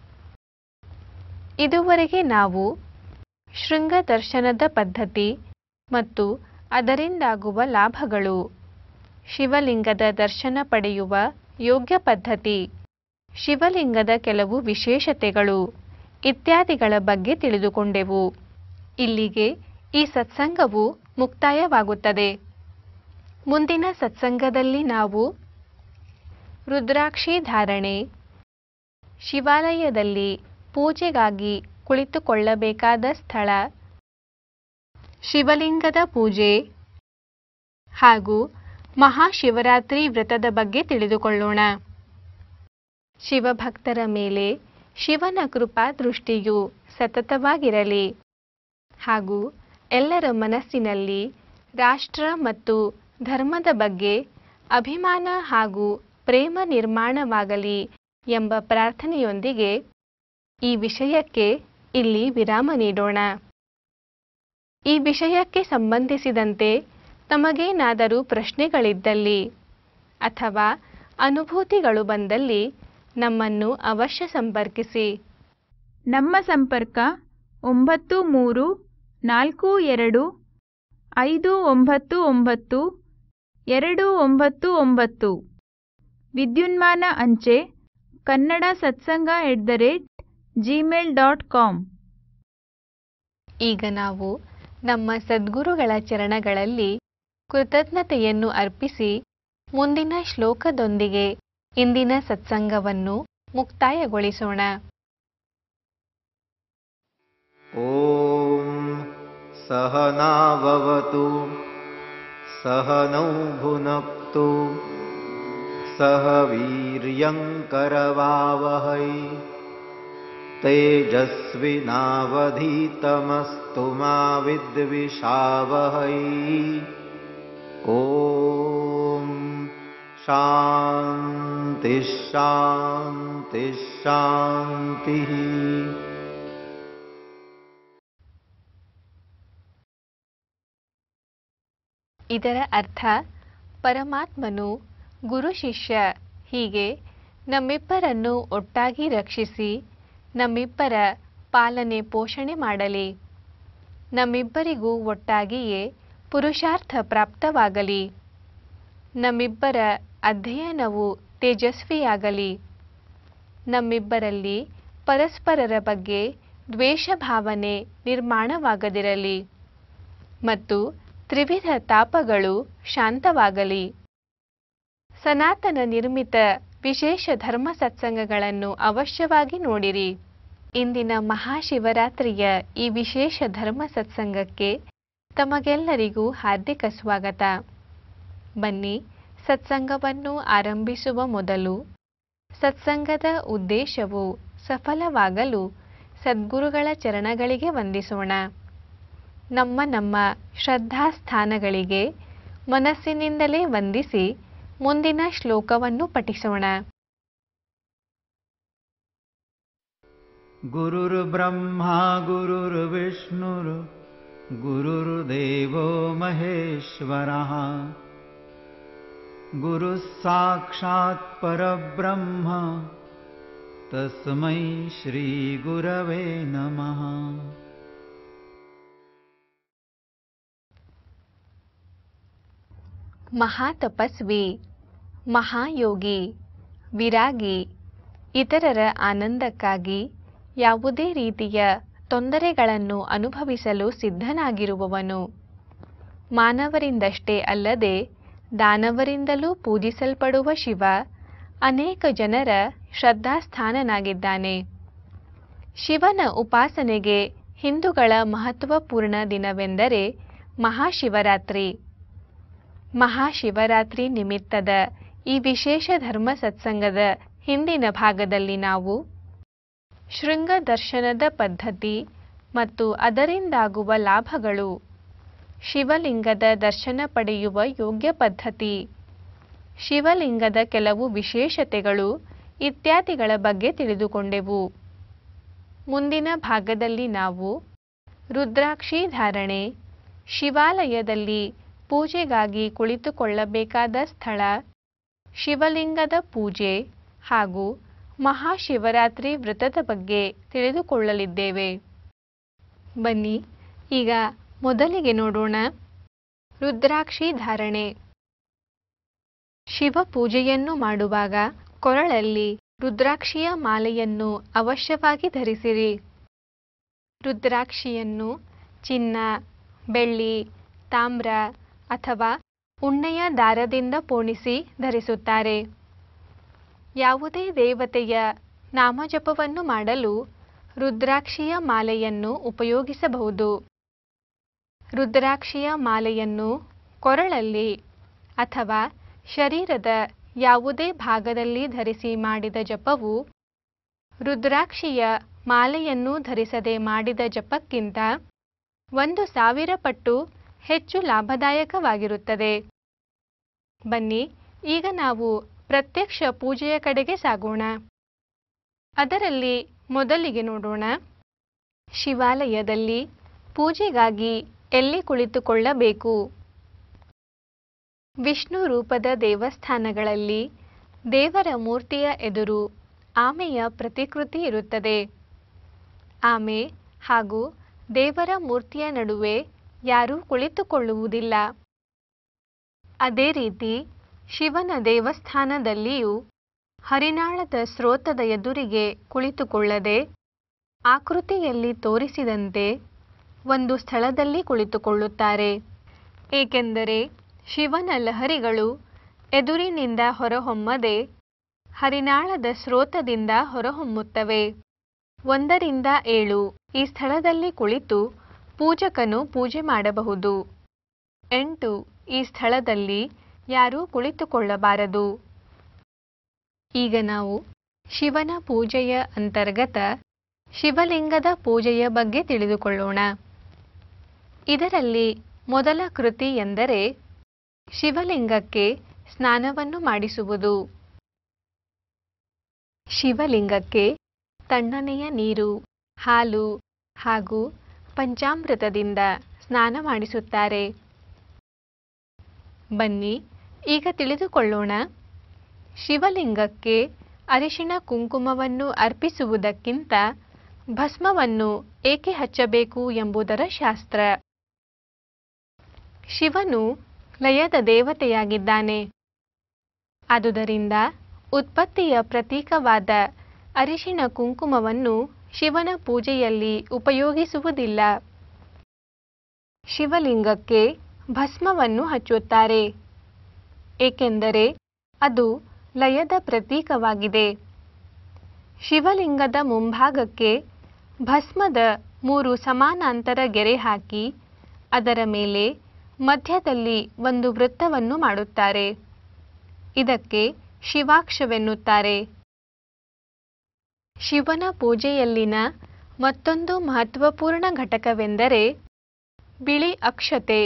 ಇದುವರೆಗೆ ನಾವು ಶೃಂಗ ದರ್ಶನದ ಪದ್ಧತಿ ಮತ್ತು ಅದರಿಂದಾಗುವ ಲಾಭಗಳು ಶಿವಲಿಂಗದ ದರ್ಶನ ಪಡೆಯುವ ಯೋಗ್ಯ ಪದ್ಧತಿ ಶಿವಲಿಂಗದ ಕೆಲವು ವಿಶೇಷತೆಗಳು ಇತ್ಯಾದಿಗಳ ಬಗ್ಗೆ ತಿಳಿದುಕೊಂಡೆವು ಇಲ್ಲಿಗೆ ಈ ಸತ್ಸಂಗವು ಮುಕ್ತಾಯವಾಗುತ್ತದೆ ಮುಂದಿನ ಸತ್ಸಂಗದಲ್ಲಿ ನಾವು ರುದ್ರಾಕ್ಷಿ ಧಾರಣೆ ಶಿವಾಲಯದಲ್ಲಿ ಪೂಜೆಗಾಗಿ ಕುಳಿತುಕೊಳ್ಳಬೇಕಾದ ಸ್ಥಳ ಶಿವಲಿಂಗದ ಪೂಜೆ ಹಾಗೂ ಮಹಾಶಿವರಾತ್ರಿ ವ್ರತದ ಬಗ್ಗೆ ತಿಳಿದುಕೊಳ್ಳೋಣ ಶಿವಭಕ್ತರ ಮೇಲೆ ಶಿವನ ಕೃಪಾ ದೃಷ್ಟಿಯು ಸತತವಾಗಿರಲಿ ಹಾಗೂ ಎಲ್ಲರ ಮನಸ್ಸಿನಲ್ಲಿ ರಾಷ್ಟ್ರ ಮತ್ತು ಧರ್ಮದ ಬಗ್ಗೆ ಅಭಿಮಾನ ಹಾಗೂ ಪ್ರೇಮ ನಿರ್ಮಾಣವಾಗಲಿ ಎಂಬ ಪ್ರಾರ್ಥನೆಯೊಂದಿಗೆ ಈ ವಿಷಯಕ್ಕೆ ಇಲ್ಲಿ ವಿರಾಮ ನೀಡೋಣ ಈ ವಿಷಯಕ್ಕೆ ಸಂಬಂಧಿಸಿದಂತೆ ತಮಗೇನಾದರೂ ಪ್ರಶ್ನೆಗಳಿದ್ದಲ್ಲಿ ಅಥವಾ ಅನುಭೂತಿಗಳು ಬಂದಲ್ಲಿ ನಮ್ಮನ್ನು ಅವಶ್ಯ ಸಂಪರ್ಕಿಸಿ ನಮ್ಮ ಸಂಪರ್ಕ ಒಂಬತ್ತು ಮೂರು ನಾಲ್ಕು ಎರಡು ಐದು ಒಂಬತ್ತು ಒಂಬತ್ತು ಎರಡು ಒಂಬತ್ತು ಒಂಬತ್ತು ವಿದ್ಯುನ್ಮಾನ ಅಂಚೆ Kannada Satsanga at the rate Gmail dot com ಈಗ ನಾವು ನಮ್ಮ ಸದ್ಗುರುಗಳ ಚರಣಗಳಲ್ಲಿ ಕೃತಜ್ಞತೆಯನ್ನು ಅರ್ಪಿಸಿ ಮುಂದಿನ ಶ್ಲೋಕದೊಂದಿಗೆ ಇಂದಿನ ಸತ್ಸಂಗವನ್ನು ಮುಕ್ತಾಯಗೊಳಿಸೋಣ ॐ सहनाववतु सहनौ भुनक्तु सह वीर्यङ्करवावहै तेजस्विनावधीतमस्तु मा विद्विषावहै ॐ शान्तिः शान्तिः शान्तिः ಇದರ ಅರ್ಥ ಪರಮಾತ್ಮನು ಗುರು ಶಿಷ್ಯ ಹೀಗೆ ನಮ್ಮಿಬ್ಬರನ್ನು ಒಟ್ಟಾಗಿ ರಕ್ಷಿಸಿ ನಮ್ಮಿಬ್ಬರ ಪಾಲನೆ ಪೋಷಣೆ ಮಾಡಲಿ ನಮ್ಮಿಬ್ಬರಿಗೂ ಒಟ್ಟಾಗಿಯೇ ಪುರುಷಾರ್ಥ ಪ್ರಾಪ್ತವಾಗಲಿ ನಮ್ಮಿಬ್ಬರ ಅಧ್ಯಯನವು ತೇಜಸ್ವಿಯಾಗಲಿ ನಮ್ಮಿಬ್ಬರಲ್ಲಿ ಪರಸ್ಪರರ ಬಗ್ಗೆ ದ್ವೇಷ ಭಾವನೆ ನಿರ್ಮಾಣವಾಗದಿರಲಿ ಮತ್ತು ತ್ರಿವಿಧ ತಾಪಗಳು ಶಾಂತವಾಗಲಿ ಸನಾತನ ನಿರ್ಮಿತ ವಿಶೇಷ ಧರ್ಮ ಸತ್ಸಂಗಗಳನ್ನು ಅವಶ್ಯವಾಗಿ ನೋಡಿರಿ ಇಂದಿನ ಮಹಾಶಿವರಾತ್ರಿಯ ಈ ವಿಶೇಷ ಧರ್ಮ ಸತ್ಸಂಗಕ್ಕೆ ತಮಗೆಲ್ಲರಿಗೂ ಹಾರ್ದಿಕ ಸ್ವಾಗತ ಬನ್ನಿ ಸತ್ಸಂಗವನ್ನು ಆರಂಭಿಸುವ ಮೊದಲು ಸತ್ಸಂಗದ ಉದ್ದೇಶವು ಸಫಲವಾಗಲು ಸದ್ಗುರುಗಳ ಚರಣಗಳಿಗೆ ವಂದಿಸೋಣ ನಮ್ಮ ನಮ್ಮ ಶ್ರದ್ಧಾಸ್ಥಾನಗಳಿಗೆ ಮನಸ್ಸಿನಿಂದಲೇ ವಂದಿಸಿ ಮುಂದಿನ ಶ್ಲೋಕವನ್ನು ಪಠಿಸೋಣ गुरुर्ब्रह्मा गुरुर्विष्णुर् गुरुर्देवो महेश्वरः गुरुः साक्षात् परब्रह्म तस्मै श्रीगुरवे नमः ಮಹಾತಪಸ್ವಿ ಮಹಾಯೋಗಿ ವಿರಾಗಿ ಇತರರ ಆನಂದಕ್ಕಾಗಿ ಯಾವುದೇ ರೀತಿಯ ತೊಂದರೆಗಳನ್ನು ಅನುಭವಿಸಲು ಸಿದ್ಧನಾಗಿರುವವನು ಮಾನವರಿಂದಷ್ಟೇ ಅಲ್ಲದೆ ದಾನವರಿಂದಲೂ ಪೂಜಿಸಲ್ಪಡುವ ಶಿವ ಅನೇಕ ಜನರ ಶ್ರದ್ಧಾಸ್ಥಾನನಾಗಿದ್ದಾನೆ ಶಿವನ ಉಪಾಸನೆಗೆ ಹಿಂದೂಗಳ ಮಹತ್ವಪೂರ್ಣ ದಿನವೆಂದರೆ ಮಹಾಶಿವರಾತ್ರಿ ಮಹಾಶಿವರಾತ್ರಿ ನಿಮಿತ್ತದ ಈ ವಿಶೇಷ ಧರ್ಮ ಸತ್ಸಂಗದ ಹಿಂದಿನ ಭಾಗದಲ್ಲಿ ನಾವು ಶೃಂಗ ದರ್ಶನದ ಪದ್ಧತಿ ಮತ್ತು ಅದರಿಂದಾಗುವ ಲಾಭಗಳು ಶಿವಲಿಂಗದ ದರ್ಶನ ಪಡೆಯುವ ಯೋಗ್ಯ ಪದ್ಧತಿ ಶಿವಲಿಂಗದ ಕೆಲವು ವಿಶೇಷತೆಗಳು ಇತ್ಯಾದಿಗಳ ಬಗ್ಗೆ ತಿಳಿದುಕೊಂಡೆವು ಮುಂದಿನ ಭಾಗದಲ್ಲಿ ನಾವು ರುದ್ರಾಕ್ಷಿ ಧಾರಣೆ ಶಿವಾಲಯದಲ್ಲಿ ಪೂಜೆಗಾಗಿ ಕುಳಿತುಕೊಳ್ಳಬೇಕಾದ ಸ್ಥಳ ಶಿವಲಿಂಗದ ಪೂಜೆ ಹಾಗೂ ಮಹಾಶಿವರಾತ್ರಿ ವ್ರತದ ಬಗ್ಗೆ ತಿಳಿದುಕೊಳ್ಳಲಿದ್ದೇವೆ ಬನ್ನಿ ಈಗ ಮೊದಲಿಗೆ ನೋಡೋಣ ರುದ್ರಾಕ್ಷಿ ಧಾರಣೆ ಶಿವ ಪೂಜೆಯನ್ನು ಮಾಡುವಾಗ ಕೊರಳಲ್ಲಿ ರುದ್ರಾಕ್ಷಿಯ ಮಾಲೆಯನ್ನು ಅವಶ್ಯವಾಗಿ ಧರಿಸಿರಿ ರುದ್ರಾಕ್ಷಿಯನ್ನು ಚಿನ್ನ ಬೆಳ್ಳಿ ತಾಮ್ರ ಅಥವಾ ಉಣ್ಣೆಯ ದಾರದಿಂದ ಪೋಣಿಸಿ ಧರಿಸುತ್ತಾರೆ ಯಾವುದೇ ದೇವತೆಯ ನಾಮಜಪವನ್ನು ಮಾಡಲು ರುದ್ರಾಕ್ಷಿಯ ಮಾಲೆಯನ್ನು ಉಪಯೋಗಿಸಬಹುದು ರುದ್ರಾಕ್ಷಿಯ ಮಾಲೆಯನ್ನು ಕೊರಳಲ್ಲಿ ಅಥವಾ ಶರೀರದ ಯಾವುದೇ ಭಾಗದಲ್ಲಿ ಧರಿಸಿ ಮಾಡಿದ ಜಪವು ರುದ್ರಾಕ್ಷಿಯ ಮಾಲೆಯನ್ನು ಧರಿಸದೆ ಮಾಡಿದ ಜಪಕ್ಕಿಂತ ಒಂದು ಸಾವಿರ ಪಟ್ಟು ಹೆಚ್ಚು ಲಾಭದಾಯಕವಾಗಿರುತ್ತದೆ ಬನ್ನಿ ಈಗ ನಾವು ಪ್ರತ್ಯಕ್ಷ ಪೂಜೆಯ ಕಡೆಗೆ ಸಾಗೋಣ ಅದರಲ್ಲಿ ಮೊದಲಿಗೆ ನೋಡೋಣ ಶಿವಾಲಯದಲ್ಲಿ ಪೂಜೆಗಾಗಿ ಎಲ್ಲಿ ಕುಳಿತುಕೊಳ್ಳಬೇಕು ವಿಷ್ಣು ರೂಪದ ದೇವಸ್ಥಾನಗಳಲ್ಲಿ ದೇವರ ಮೂರ್ತಿಯ ಎದುರು ಆಮೆಯ ಪ್ರತಿಕೃತಿ ಇರುತ್ತದೆ ಆಮೆ ಹಾಗೂ ದೇವರ ಮೂರ್ತಿಯ ನಡುವೆ ಯಾರೂ ಕುಳಿತುಕೊಳ್ಳುವುದಿಲ್ಲ ಅದೇ ರೀತಿ ಶಿವನ ದೇವಸ್ಥಾನದಲ್ಲಿಯೂ ಹರಿನಾಳದ ಸ್ರೋತದ ಎದುರಿಗೆ ಕುಳಿತುಕೊಳ್ಳದೆ ಆಕೃತಿಯಲ್ಲಿ ತೋರಿಸಿದಂತೆ ಒಂದು ಸ್ಥಳದಲ್ಲಿ ಕುಳಿತುಕೊಳ್ಳುತ್ತಾರೆ ಏಕೆಂದರೆ ಶಿವನ ಲಹರಿಗಳು ಎದುರಿನಿಂದ ಹೊರಹೊಮ್ಮದೆ ಹರಿನಾಳದ ಸ್ರೋತದಿಂದ ಹೊರಹೊಮ್ಮುತ್ತವೆ ಒಂದರಿಂದ ಏಳು ಈ ಸ್ಥಳದಲ್ಲಿ ಕುಳಿತು ಪೂಜಕನು ಪೂಜೆ ಮಾಡಬಹುದು ಎಂಟು ಈ ಸ್ಥಳದಲ್ಲಿ ಯಾರೂ ಕುಳಿತುಕೊಳ್ಳಬಾರದು ಈಗ ನಾವು ಶಿವನ ಪೂಜೆಯ ಅಂತರ್ಗತ ಶಿವಲಿಂಗದ ಪೂಜೆಯ ಬಗ್ಗೆ ತಿಳಿದುಕೊಳ್ಳೋಣ ಇದರಲ್ಲಿ ಮೊದಲ ಕೃತಿ ಎಂದರೆ ಶಿವಲಿಂಗಕ್ಕೆ ಸ್ನಾನವನ್ನು ಮಾಡಿಸುವುದು ಶಿವಲಿಂಗಕ್ಕೆ ತಣ್ಣನೆಯ ನೀರು ಹಾಲು ಹಾಗೂ ಪಂಚಾಮೃತದಿಂದ ಸ್ನಾನ ಮಾಡಿಸುತ್ತಾರೆ ಬನ್ನಿ ಈಗ ತಿಳಿದುಕೊಳ್ಳೋಣ ಶಿವಲಿಂಗಕ್ಕೆ ಅರಿಶಿಣ ಕುಂಕುಮವನ್ನು ಅರ್ಪಿಸುವುದಕ್ಕಿಂತ ಭಸ್ಮವನ್ನು ಏಕೆ ಹಚ್ಚಬೇಕು ಎಂಬುದರ ಶಾಸ್ತ್ರ ಶಿವನು ಲಯದ ದೇವತೆಯಾಗಿದ್ದಾನೆ ಆದುದರಿಂದ ಉತ್ಪತ್ತಿಯ ಪ್ರತೀಕವಾದ ಅರಿಶಿಣ ಕುಂಕುಮವನ್ನು ಶಿವನ ಪೂಜೆಯಲ್ಲಿ ಉಪಯೋಗಿಸುವುದಿಲ್ಲ ಶಿವಲಿಂಗಕ್ಕೆ ಭಸ್ಮವನ್ನು ಹಚ್ಚುತ್ತಾರೆ ಏಕೆಂದರೆ ಅದು ಲಯದ ಪ್ರತೀಕವಾಗಿದೆ ಶಿವಲಿಂಗದ ಮುಂಭಾಗಕ್ಕೆ ಭಸ್ಮದ ಮೂರು ಸಮಾನಾಂತರ ಗೆರೆ ಹಾಕಿ ಅದರ ಮೇಲೆ ಮಧ್ಯದಲ್ಲಿ ಒಂದು ವೃತ್ತವನ್ನು ಮಾಡುತ್ತಾರೆ ಇದಕ್ಕೆ ಶಿವಾಕ್ಷವೆನ್ನುತ್ತಾರೆ ಶಿವನ ಪೂಜೆಯಲ್ಲಿನ ಮತ್ತೊಂದು ಮಹತ್ವಪೂರ್ಣ ಘಟಕವೆಂದರೆ ಬಿಳಿ ಅಕ್ಷತೆ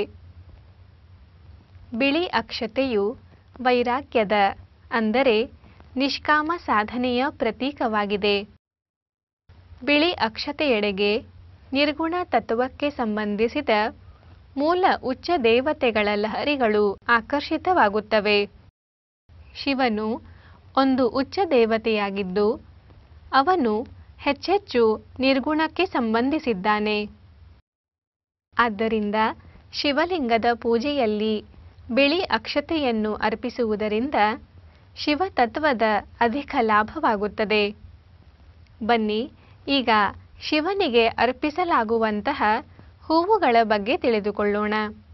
ಬಿಳಿ ಅಕ್ಷತೆಯು ವೈರಾಗ್ಯದ ಅಂದರೆ ನಿಷ್ಕಾಮ ಸಾಧನೆಯ ಪ್ರತೀಕವಾಗಿದೆ ಬಿಳಿ ಅಕ್ಷತೆಯೆಡೆಗೆ ನಿರ್ಗುಣ ತತ್ವಕ್ಕೆ ಸಂಬಂಧಿಸಿದ ಮೂಲ ಉಚ್ಚ ದೇವತೆಗಳ ಲಹರಿಗಳು ಆಕರ್ಷಿತವಾಗುತ್ತವೆ ಶಿವನು ಒಂದು ಉಚ್ಚ ದೇವತೆಯಾಗಿದ್ದು ಅವನು ಹೆಚ್ಚೆಚ್ಚು ನಿರ್ಗುಣಕ್ಕೆ ಸಂಬಂಧಿಸಿದ್ದಾನೆ ಆದ್ದರಿಂದ ಶಿವಲಿಂಗದ ಪೂಜೆಯಲ್ಲಿ ಬಿಳಿ ಅಕ್ಷತೆಯನ್ನು ಅರ್ಪಿಸುವುದರಿಂದ ಶಿವತತ್ವದ ಅಧಿಕ ಲಾಭವಾಗುತ್ತದೆ ಬನ್ನಿ ಈಗ ಶಿವನಿಗೆ ಅರ್ಪಿಸಲಾಗುವಂತಹ ಹೂವುಗಳ ಬಗ್ಗೆ ತಿಳಿದುಕೊಳ್ಳೋಣ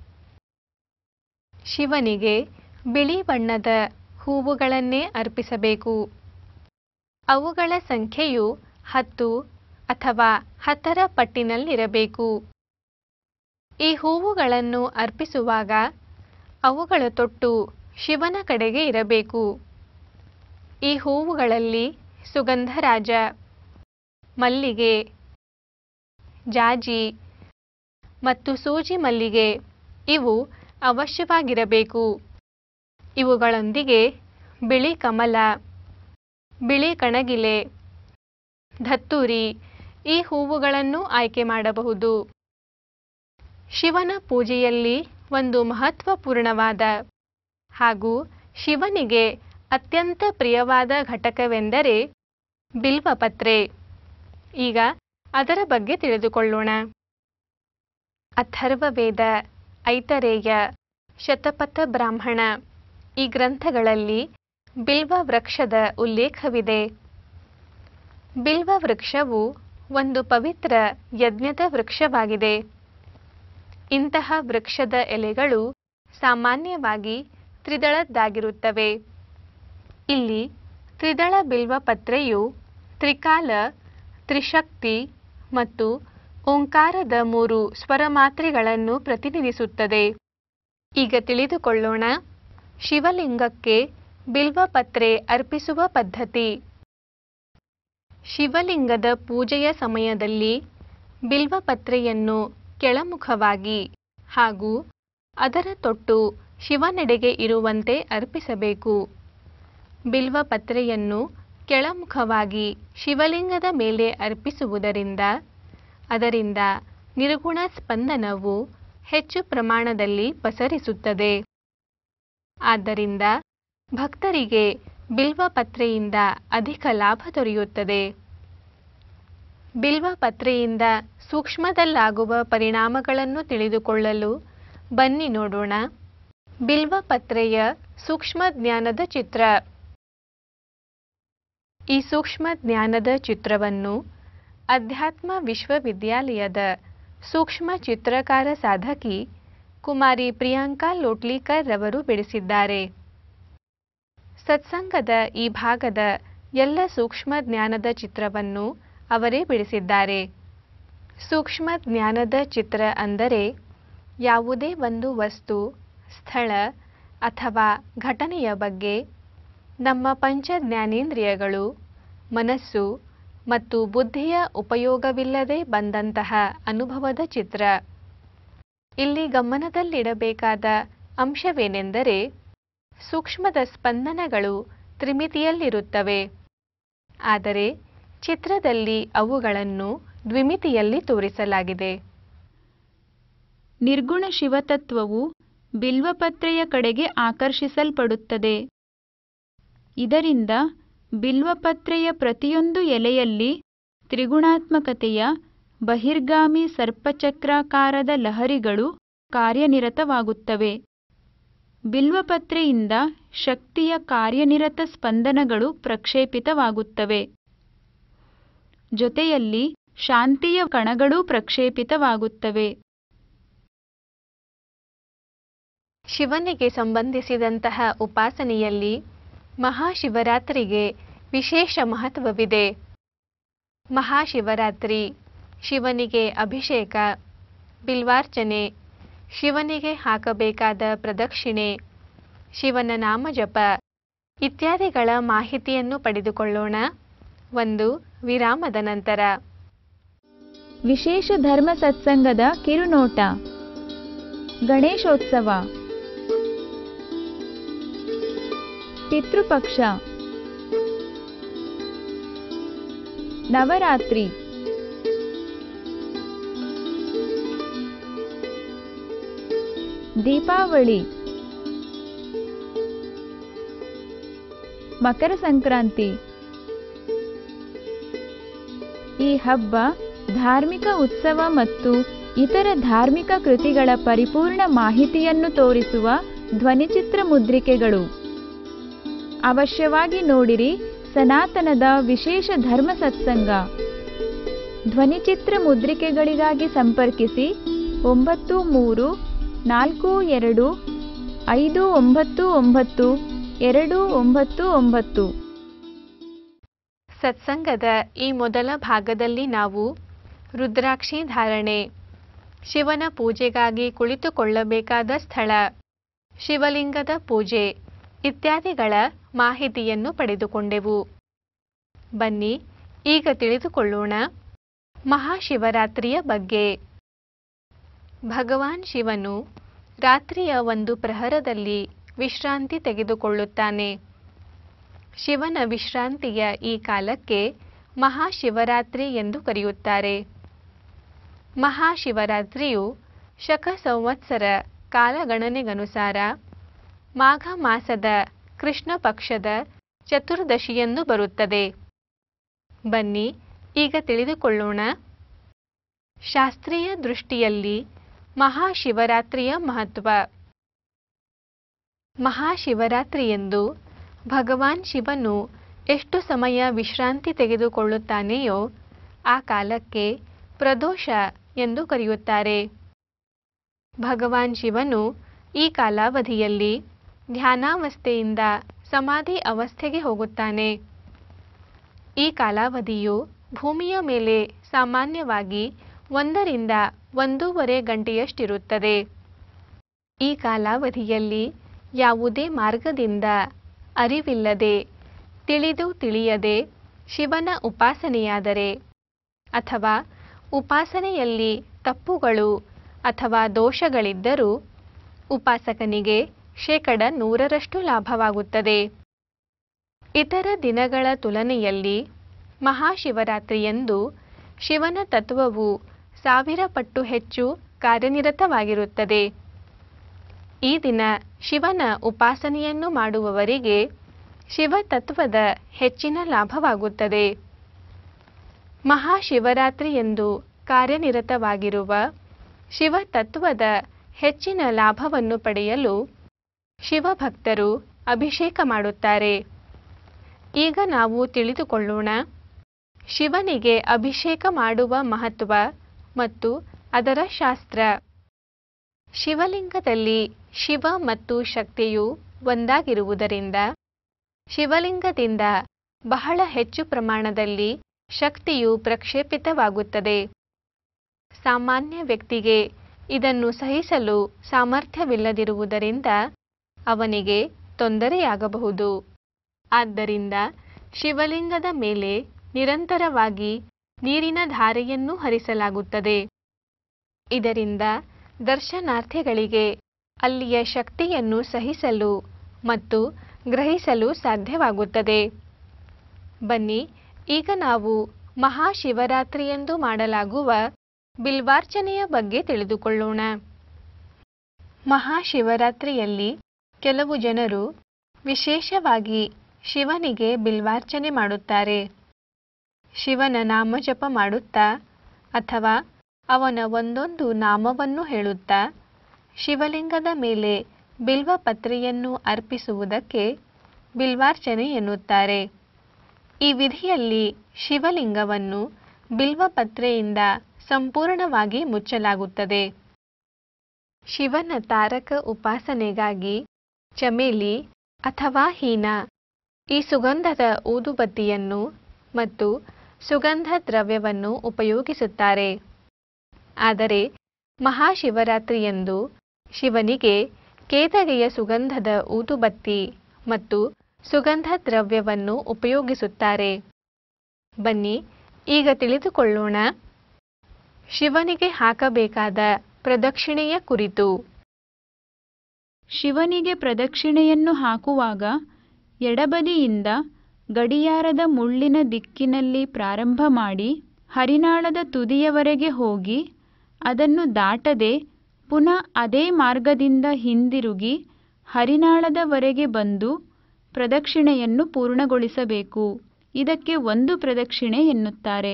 ಶಿವನಿಗೆ ಬಿಳಿ ಬಣ್ಣದ ಹೂವುಗಳನ್ನೇ ಅರ್ಪಿಸಬೇಕು ಅವುಗಳ ಸಂಖ್ಯೆಯು ಹತ್ತು ಅಥವಾ ಹತ್ತರ ಪಟ್ಟಿನಲ್ಲಿರಬೇಕು ಈ ಹೂವುಗಳನ್ನು ಅರ್ಪಿಸುವಾಗ ಅವುಗಳ ತೊಟ್ಟು ಶಿವನ ಕಡೆಗೆ ಇರಬೇಕು ಈ ಹೂವುಗಳಲ್ಲಿ ಸುಗಂಧರಾಜ ಮಲ್ಲಿಗೆ ಜಾಜಿ ಮತ್ತು ಸೂಜಿ ಮಲ್ಲಿಗೆ ಇವು ಅವಶ್ಯವಾಗಿರಬೇಕು ಇವುಗಳೊಂದಿಗೆ ಬಿಳಿ ಕಮಲ ಬಿಳಿ ಕಣಗಿಲೆ ಧತ್ತೂರಿ ಈ ಹೂವುಗಳನ್ನು ಆಯ್ಕೆ ಮಾಡಬಹುದು ಶಿವನ ಪೂಜೆಯಲ್ಲಿ ಒಂದು ಮಹತ್ವಪೂರ್ಣವಾದ ಹಾಗೂ ಶಿವನಿಗೆ ಅತ್ಯಂತ ಪ್ರಿಯವಾದ ಘಟಕವೆಂದರೆ ಬಿಲ್ವಪತ್ರೆ ಈಗ ಅದರ ಬಗ್ಗೆ ತಿಳಿದುಕೊಳ್ಳೋಣ ಅಥರ್ವವೇದ ಐತರೇಯ ಶತಪಥ ಬ್ರಾಹ್ಮಣ ಈ ಗ್ರಂಥಗಳಲ್ಲಿ ಬಿಲ್ವ ವೃಕ್ಷದ ಉಲ್ಲೇಖವಿದೆ ಬಿಲ್ವ ವೃಕ್ಷವು ಒಂದು ಪವಿತ್ರ ಯಜ್ಞದ ವೃಕ್ಷವಾಗಿದೆ ಇಂತಹ ವೃಕ್ಷದ ಎಲೆಗಳು ಸಾಮಾನ್ಯವಾಗಿ ತ್ರಿದಳದ್ದಾಗಿರುತ್ತವೆ ಇಲ್ಲಿ ತ್ರಿದಳ ಬಿಲ್ವ ಪತ್ರೆಯು ತ್ರಿಕಾಲ ತ್ರಿಶಕ್ತಿ ಮತ್ತು ಓಂಕಾರದ ಮೂರು ಸ್ವರಮಾತ್ರೆಗಳನ್ನು ಪ್ರತಿನಿಧಿಸುತ್ತದೆ ಈಗ ತಿಳಿದುಕೊಳ್ಳೋಣ ಶಿವಲಿಂಗಕ್ಕೆ ಬಿಲ್ವಪತ್ರೆ ಅರ್ಪಿಸುವ ಪದ್ಧತಿ ಶಿವಲಿಂಗದ ಪೂಜೆಯ ಸಮಯದಲ್ಲಿ ಬಿಲ್ವಪತ್ರೆಯನ್ನು ಕೆಳಮುಖವಾಗಿ ಹಾಗೂ ಅದರ ತೊಟ್ಟು ಶಿವನೆಡೆಗೆ ಇರುವಂತೆ ಅರ್ಪಿಸಬೇಕು ಬಿಲ್ವಪತ್ರೆಯನ್ನು ಕೆಳಮುಖವಾಗಿ ಶಿವಲಿಂಗದ ಮೇಲೆ ಅರ್ಪಿಸುವುದರಿಂದ ಅದರಿಂದ ನಿರ್ಗುಣ ಸ್ಪಂದನವು ಹೆಚ್ಚು ಪ್ರಮಾಣದಲ್ಲಿ ಪಸರಿಸುತ್ತದೆ ಆದ್ದರಿಂದ ಭಕ್ತರಿಗೆ ಬಿಲ್ವಪತ್ರೆಯಿಂದ ಅಧಿಕ ಲಾಭ ದೊರೆಯುತ್ತದೆ ಬಿಲ್ವಪತ್ರೆಯಿಂದ ಸೂಕ್ಷ್ಮದಲ್ಲಾಗುವ ಪರಿಣಾಮಗಳನ್ನು ತಿಳಿದುಕೊಳ್ಳಲು ಬನ್ನಿ ನೋಡೋಣ ಬಿಲ್ವಪತ್ರೆಯ ಸೂಕ್ಷ್ಮ ಜ್ಞಾನದ ಚಿತ್ರ ಈ ಸೂಕ್ಷ್ಮ ಜ್ಞಾನದ ಚಿತ್ರವನ್ನು ಅಧ್ಯಾತ್ಮ ವಿಶ್ವವಿದ್ಯಾಲಯದ ಸೂಕ್ಷ್ಮ ಚಿತ್ರಕಾರ ಸಾಧಕಿ ಕುಮಾರಿ ಪ್ರಿಯಾಂಕಾ ಲೋಟ್ಲೀಕರ್ ರವರು ಬಿಡಿಸಿದ್ದಾರೆ ಸತ್ಸಂಗದ ಈ ಭಾಗದ ಎಲ್ಲ ಸೂಕ್ಷ್ಮ ಜ್ಞಾನದ ಚಿತ್ರವನ್ನು ಅವರೇ ಬಿಡಿಸಿದ್ದಾರೆ ಸೂಕ್ಷ್ಮ ಜ್ಞಾನದ ಚಿತ್ರ ಅಂದರೆ ಯಾವುದೇ ಒಂದು ವಸ್ತು ಸ್ಥಳ ಅಥವಾ ಘಟನೆಯ ಬಗ್ಗೆ ನಮ್ಮ ಪಂಚ ಜ್ಞಾನೇಂದ್ರಿಯಗಳು ಮನಸ್ಸು ಮತ್ತು ಬುದ್ಧಿಯ ಉಪಯೋಗವಿಲ್ಲದೆ ಬಂದಂತಹ ಅನುಭವದ ಚಿತ್ರ ಇಲ್ಲಿ ಗಮನದಲ್ಲಿಡಬೇಕಾದ ಅಂಶವೇನೆಂದರೆ ಸೂಕ್ಷ್ಮದ ಸ್ಪಂದನಗಳು ತ್ರಿಮಿತಿಯಲ್ಲಿರುತ್ತವೆ ಆದರೆ ಚಿತ್ರದಲ್ಲಿ ಅವುಗಳನ್ನು ದ್ವಿಮಿತಿಯಲ್ಲಿ ತೋರಿಸಲಾಗಿದೆ ನಿರ್ಗುಣ ಶಿವತತ್ವವು ಬಿಲ್ವಪತ್ರೆಯ ಕಡೆಗೆ ಆಕರ್ಷಿಸಲ್ಪಡುತ್ತದೆ ಇದರಿಂದ ಬಿಲ್ವಪತ್ರೆಯ ಪ್ರತಿಯೊಂದು ಎಲೆಯಲ್ಲಿ ತ್ರಿಗುಣಾತ್ಮಕತೆಯ ಬಹಿರ್ಗಾಮಿ ಸರ್ಪಚಕ್ರಾಕಾರದ ಲಹರಿಗಳು ಕಾರ್ಯನಿರತವಾಗುತ್ತವೆ ಬಿಲ್ವಪತ್ರೆಯಿಂದ ಶಕ್ತಿಯ ಕಾರ್ಯನಿರತ ಸ್ಪಂದನಗಳು ಪ್ರಕ್ಷೇಪಿತವಾಗುತ್ತವೆ ಜೊತೆಯಲ್ಲಿ ಶಾಂತಿಯ ಕಣಗಳೂ ಪ್ರಕ್ಷೇಪಿತವಾಗುತ್ತವೆ ಶಿವನಿಗೆ ಸಂಬಂಧಿಸಿದಂತಹ ಉಪಾಸನೆಯಲ್ಲಿ ಮಹಾಶಿವರಾತ್ರಿಗೆ ವಿಶೇಷ ಮಹತ್ವವಿದೆ ಮಹಾಶಿವರಾತ್ರಿ ಶಿವನಿಗೆ ಅಭಿಷೇಕ ಬಿಲ್ವಾರ್ಚನೆ ಶಿವನಿಗೆ ಹಾಕಬೇಕಾದ ಪ್ರದಕ್ಷಿಣೆ ಶಿವನ ನಾಮಜಪ ಇತ್ಯಾದಿಗಳ ಮಾಹಿತಿಯನ್ನು ಪಡೆದುಕೊಳ್ಳೋಣ ಒಂದು ವಿರಾಮದ ನಂತರ ವಿಶೇಷ ಧರ್ಮ ಸತ್ಸಂಗದ ಕಿರುನೋಟ ಗಣೇಶೋತ್ಸವ ಪಿತೃಪಕ್ಷ ನವರಾತ್ರಿ ದೀಪಾವಳಿ ಮಕರ ಸಂಕ್ರಾಂತಿ ಈ ಹಬ್ಬ ಧಾರ್ಮಿಕ ಉತ್ಸವ ಮತ್ತು ಇತರ ಧಾರ್ಮಿಕ ಕೃತಿಗಳ ಪರಿಪೂರ್ಣ ಮಾಹಿತಿಯನ್ನು ತೋರಿಸುವ ಧ್ವನಿಚಿತ್ರ ಮುದ್ರಿಕೆಗಳು ಅವಶ್ಯವಾಗಿ ನೋಡಿರಿ ಸನಾತನದ ವಿಶೇಷ ಧರ್ಮ ಸತ್ಸಂಗ ಧ್ವನಿಚಿತ್ರ ಮುದ್ರಿಕೆಗಳಿಗಾಗಿ ಸಂಪರ್ಕಿಸಿ ಒಂಬತ್ತು ಮೂರು ನಾಲ್ಕು ಎರಡು ಐದು ಒಂಬತ್ತು ಒಂಬತ್ತು ಎರಡು ಒಂಬತ್ತು ಒಂಬತ್ತು ಸತ್ಸಂಗದ ಈ ಮೊದಲ ಭಾಗದಲ್ಲಿ ನಾವು ರುದ್ರಾಕ್ಷಿ ಧಾರಣೆ ಶಿವನ ಪೂಜೆಗಾಗಿ ಕುಳಿತುಕೊಳ್ಳಬೇಕಾದ ಸ್ಥಳ ಶಿವಲಿಂಗದ ಪೂಜೆ ಇತ್ಯಾದಿಗಳ ಮಾಹಿತಿಯನ್ನು ಪಡೆದುಕೊಂಡೆವು ಬನ್ನಿ ಈಗ ತಿಳಿದುಕೊಳ್ಳೋಣ ಮಹಾಶಿವರಾತ್ರಿಯ ಬಗ್ಗೆ ಭಗವಾನ್ ಶಿವನು ರಾತ್ರಿಯ ಒಂದು ಪ್ರಹರದಲ್ಲಿ ವಿಶ್ರಾಂತಿ ತೆಗೆದುಕೊಳ್ಳುತ್ತಾನೆ ಶಿವನ ವಿಶ್ರಾಂತಿಯ ಈ ಕಾಲಕ್ಕೆ ಮಹಾಶಿವರಾತ್ರಿ ಎಂದು ಕರೆಯುತ್ತಾರೆ ಮಹಾಶಿವರಾತ್ರಿಯು ಶಕ ಸಂವತ್ಸರ ಕಾಲಗಣನೆಗನುಸಾರ ಮಾಘ ಮಾಸದ ಕೃಷ್ಣ ಪಕ್ಷದ ಚತುರ್ದಶಿಯಂದು ಬರುತ್ತದೆ ಬನ್ನಿ ಈಗ ತಿಳಿದುಕೊಳ್ಳೋಣ ಶಾಸ್ತ್ರೀಯ ದೃಷ್ಟಿಯಲ್ಲಿ ಮಹಾಶಿವರಾತ್ರಿಯ ಮಹತ್ವ ಮಹಾಶಿವರಾತ್ರಿಯಂದು ಭಗವಾನ್ ಶಿವನು ಎಷ್ಟು ಸಮಯ ವಿಶ್ರಾಂತಿ ತೆಗೆದುಕೊಳ್ಳುತ್ತಾನೆಯೋ ಆ ಕಾಲಕ್ಕೆ ಪ್ರದೋಷ ಎಂದು ಕರೆಯುತ್ತಾರೆ ಭಗವಾನ್ ಶಿವನು ಈ ಕಾಲಾವಧಿಯಲ್ಲಿ ಧ್ಯಾನಾವಸ್ಥೆಯಿಂದ ಸಮಾಧಿ ಅವಸ್ಥೆಗೆ ಹೋಗುತ್ತಾನೆ ಈ ಕಾಲಾವಧಿಯು ಭೂಮಿಯ ಮೇಲೆ ಸಾಮಾನ್ಯವಾಗಿ ಒಂದರಿಂದ ಒಂದೂವರೆ ಗಂಟೆಯಷ್ಟಿರುತ್ತದೆ ಈ ಕಾಲಾವಧಿಯಲ್ಲಿ ಯಾವುದೇ ಮಾರ್ಗದಿಂದ ಅರಿವಿಲ್ಲದೆ ತಿಳಿದು ತಿಳಿಯದೆ ಶಿವನ ಉಪಾಸನೆಯಾದರೆ ಅಥವಾ ಉಪಾಸನೆಯಲ್ಲಿ ತಪ್ಪುಗಳು ಅಥವಾ ದೋಷಗಳಿದ್ದರೂ ಉಪಾಸಕನಿಗೆ ಶೇಕಡ ನೂರರಷ್ಟು ಲಾಭವಾಗುತ್ತದೆ ಇತರ ದಿನಗಳ ತುಲನೆಯಲ್ಲಿ ಮಹಾಶಿವರಾತ್ರಿಯಂದು ಶಿವನ ತತ್ವವು ಸಾವಿರ ಪಟ್ಟು ಹೆಚ್ಚು ಕಾರ್ಯನಿರತವಾಗಿರುತ್ತದೆ ಈ ದಿನ ಶಿವನ ಉಪಾಸನೆಯನ್ನು ಮಾಡುವವರಿಗೆ ಶಿವತತ್ವದ ಹೆಚ್ಚಿನ ಲಾಭವಾಗುತ್ತದೆ ಮಹಾಶಿವರಾತ್ರಿಯಂದು ಕಾರ್ಯನಿರತವಾಗಿರುವ ಶಿವತತ್ವದ ಹೆಚ್ಚಿನ ಲಾಭವನ್ನು ಪಡೆಯಲು ಶಿವಭಕ್ತರು ಅಭಿಷೇಕ ಮಾಡುತ್ತಾರೆ ಈಗ ನಾವು ತಿಳಿದುಕೊಳ್ಳೋಣ ಶಿವನಿಗೆ ಅಭಿಷೇಕ ಮಾಡುವ ಮಹತ್ವ ಮತ್ತು ಅದರ ಶಾಸ್ತ್ರ ಶಿವಲಿಂಗದಲ್ಲಿ ಶಿವ ಮತ್ತು ಶಕ್ತಿಯು ಒಂದಾಗಿರುವುದರಿಂದ ಶಿವಲಿಂಗದಿಂದ ಬಹಳ ಹೆಚ್ಚು ಪ್ರಮಾಣದಲ್ಲಿ ಶಕ್ತಿಯು ಪ್ರಕ್ಷೇಪಿತವಾಗುತ್ತದೆ ಸಾಮಾನ್ಯ ವ್ಯಕ್ತಿಗೆ ಇದನ್ನು ಸಹಿಸಲು ಸಾಮರ್ಥ್ಯವಿಲ್ಲದಿರುವುದರಿಂದ ಅವನಿಗೆ ತೊಂದರೆಯಾಗಬಹುದು ಆದ್ದರಿಂದ ಶಿವಲಿಂಗದ ಮೇಲೆ ನಿರಂತರವಾಗಿ ನೀರಿನ ಧಾರೆಯನ್ನು ಹರಿಸಲಾಗುತ್ತದೆ ಇದರಿಂದ ದರ್ಶನಾರ್ಥಿಗಳಿಗೆ ಅಲ್ಲಿಯ ಶಕ್ತಿಯನ್ನು ಸಹಿಸಲು ಮತ್ತು ಗ್ರಹಿಸಲು ಸಾಧ್ಯವಾಗುತ್ತದೆ ಬನ್ನಿ ಈಗ ನಾವು ಮಹಾಶಿವರಾತ್ರಿಯಂದು ಮಾಡಲಾಗುವ ಬಿಲ್ವಾರ್ಚನೆಯ ಬಗ್ಗೆ ತಿಳಿದುಕೊಳ್ಳೋಣ ಮಹಾಶಿವರಾತ್ರಿಯಲ್ಲಿ ಕೆಲವು ಜನರು ವಿಶೇಷವಾಗಿ ಶಿವನಿಗೆ ಬಿಲ್ವಾರ್ಚನೆ ಮಾಡುತ್ತಾರೆ ಶಿವನ ನಾಮಜಪ ಮಾಡುತ್ತಾ ಅಥವಾ ಅವನ ಒಂದೊಂದು ನಾಮವನ್ನು ಹೇಳುತ್ತಾ ಶಿವಲಿಂಗದ ಮೇಲೆ ಬಿಲ್ವಪತ್ರೆಯನ್ನು ಅರ್ಪಿಸುವುದಕ್ಕೆ ಬಿಲ್ವಾರ್ಚನೆ ಎನ್ನುತ್ತಾರೆ ಈ ವಿಧಿಯಲ್ಲಿ ಶಿವಲಿಂಗವನ್ನು ಬಿಲ್ವಪತ್ರೆಯಿಂದ ಸಂಪೂರ್ಣವಾಗಿ ಮುಚ್ಚಲಾಗುತ್ತದೆ ಶಿವನ ತಾರಕ ಉಪಾಸನೆಗಾಗಿ ಚಮೇಲಿ ಅಥವಾ ಹೀನ ಈ ಸುಗಂಧದ ಊದುಬತ್ತಿಯನ್ನು ಮತ್ತು ಸುಗಂಧ ದ್ರವ್ಯವನ್ನು ಉಪಯೋಗಿಸುತ್ತಾರೆ ಆದರೆ ಮಹಾಶಿವರಾತ್ರಿಯಂದು ಶಿವನಿಗೆ ಕೇದಗೆಯ ಸುಗಂಧದ ಊದುಬತ್ತಿ ಮತ್ತು ಸುಗಂಧ ದ್ರವ್ಯವನ್ನು ಉಪಯೋಗಿಸುತ್ತಾರೆ ಬನ್ನಿ ಈಗ ತಿಳಿದುಕೊಳ್ಳೋಣ ಶಿವನಿಗೆ ಹಾಕಬೇಕಾದ ಪ್ರದಕ್ಷಿಣೆಯ ಕುರಿತು ಶಿವನಿಗೆ ಪ್ರದಕ್ಷಿಣೆಯನ್ನು ಹಾಕುವಾಗ ಎಡಬದಿಯಿಂದ ಗಡಿಯಾರದ ಮುಳ್ಳಿನ ದಿಕ್ಕಿನಲ್ಲಿ ಪ್ರಾರಂಭ ಮಾಡಿ ಹರಿನಾಳದ ತುದಿಯವರೆಗೆ ಹೋಗಿ ಅದನ್ನು ದಾಟದೆ ಪುನಃ ಅದೇ ಮಾರ್ಗದಿಂದ ಹಿಂದಿರುಗಿ ಹರಿನಾಳದವರೆಗೆ ಬಂದು ಪ್ರದಕ್ಷಿಣೆಯನ್ನು ಪೂರ್ಣಗೊಳಿಸಬೇಕು ಇದಕ್ಕೆ ಒಂದು ಪ್ರದಕ್ಷಿಣೆ ಎನ್ನುತ್ತಾರೆ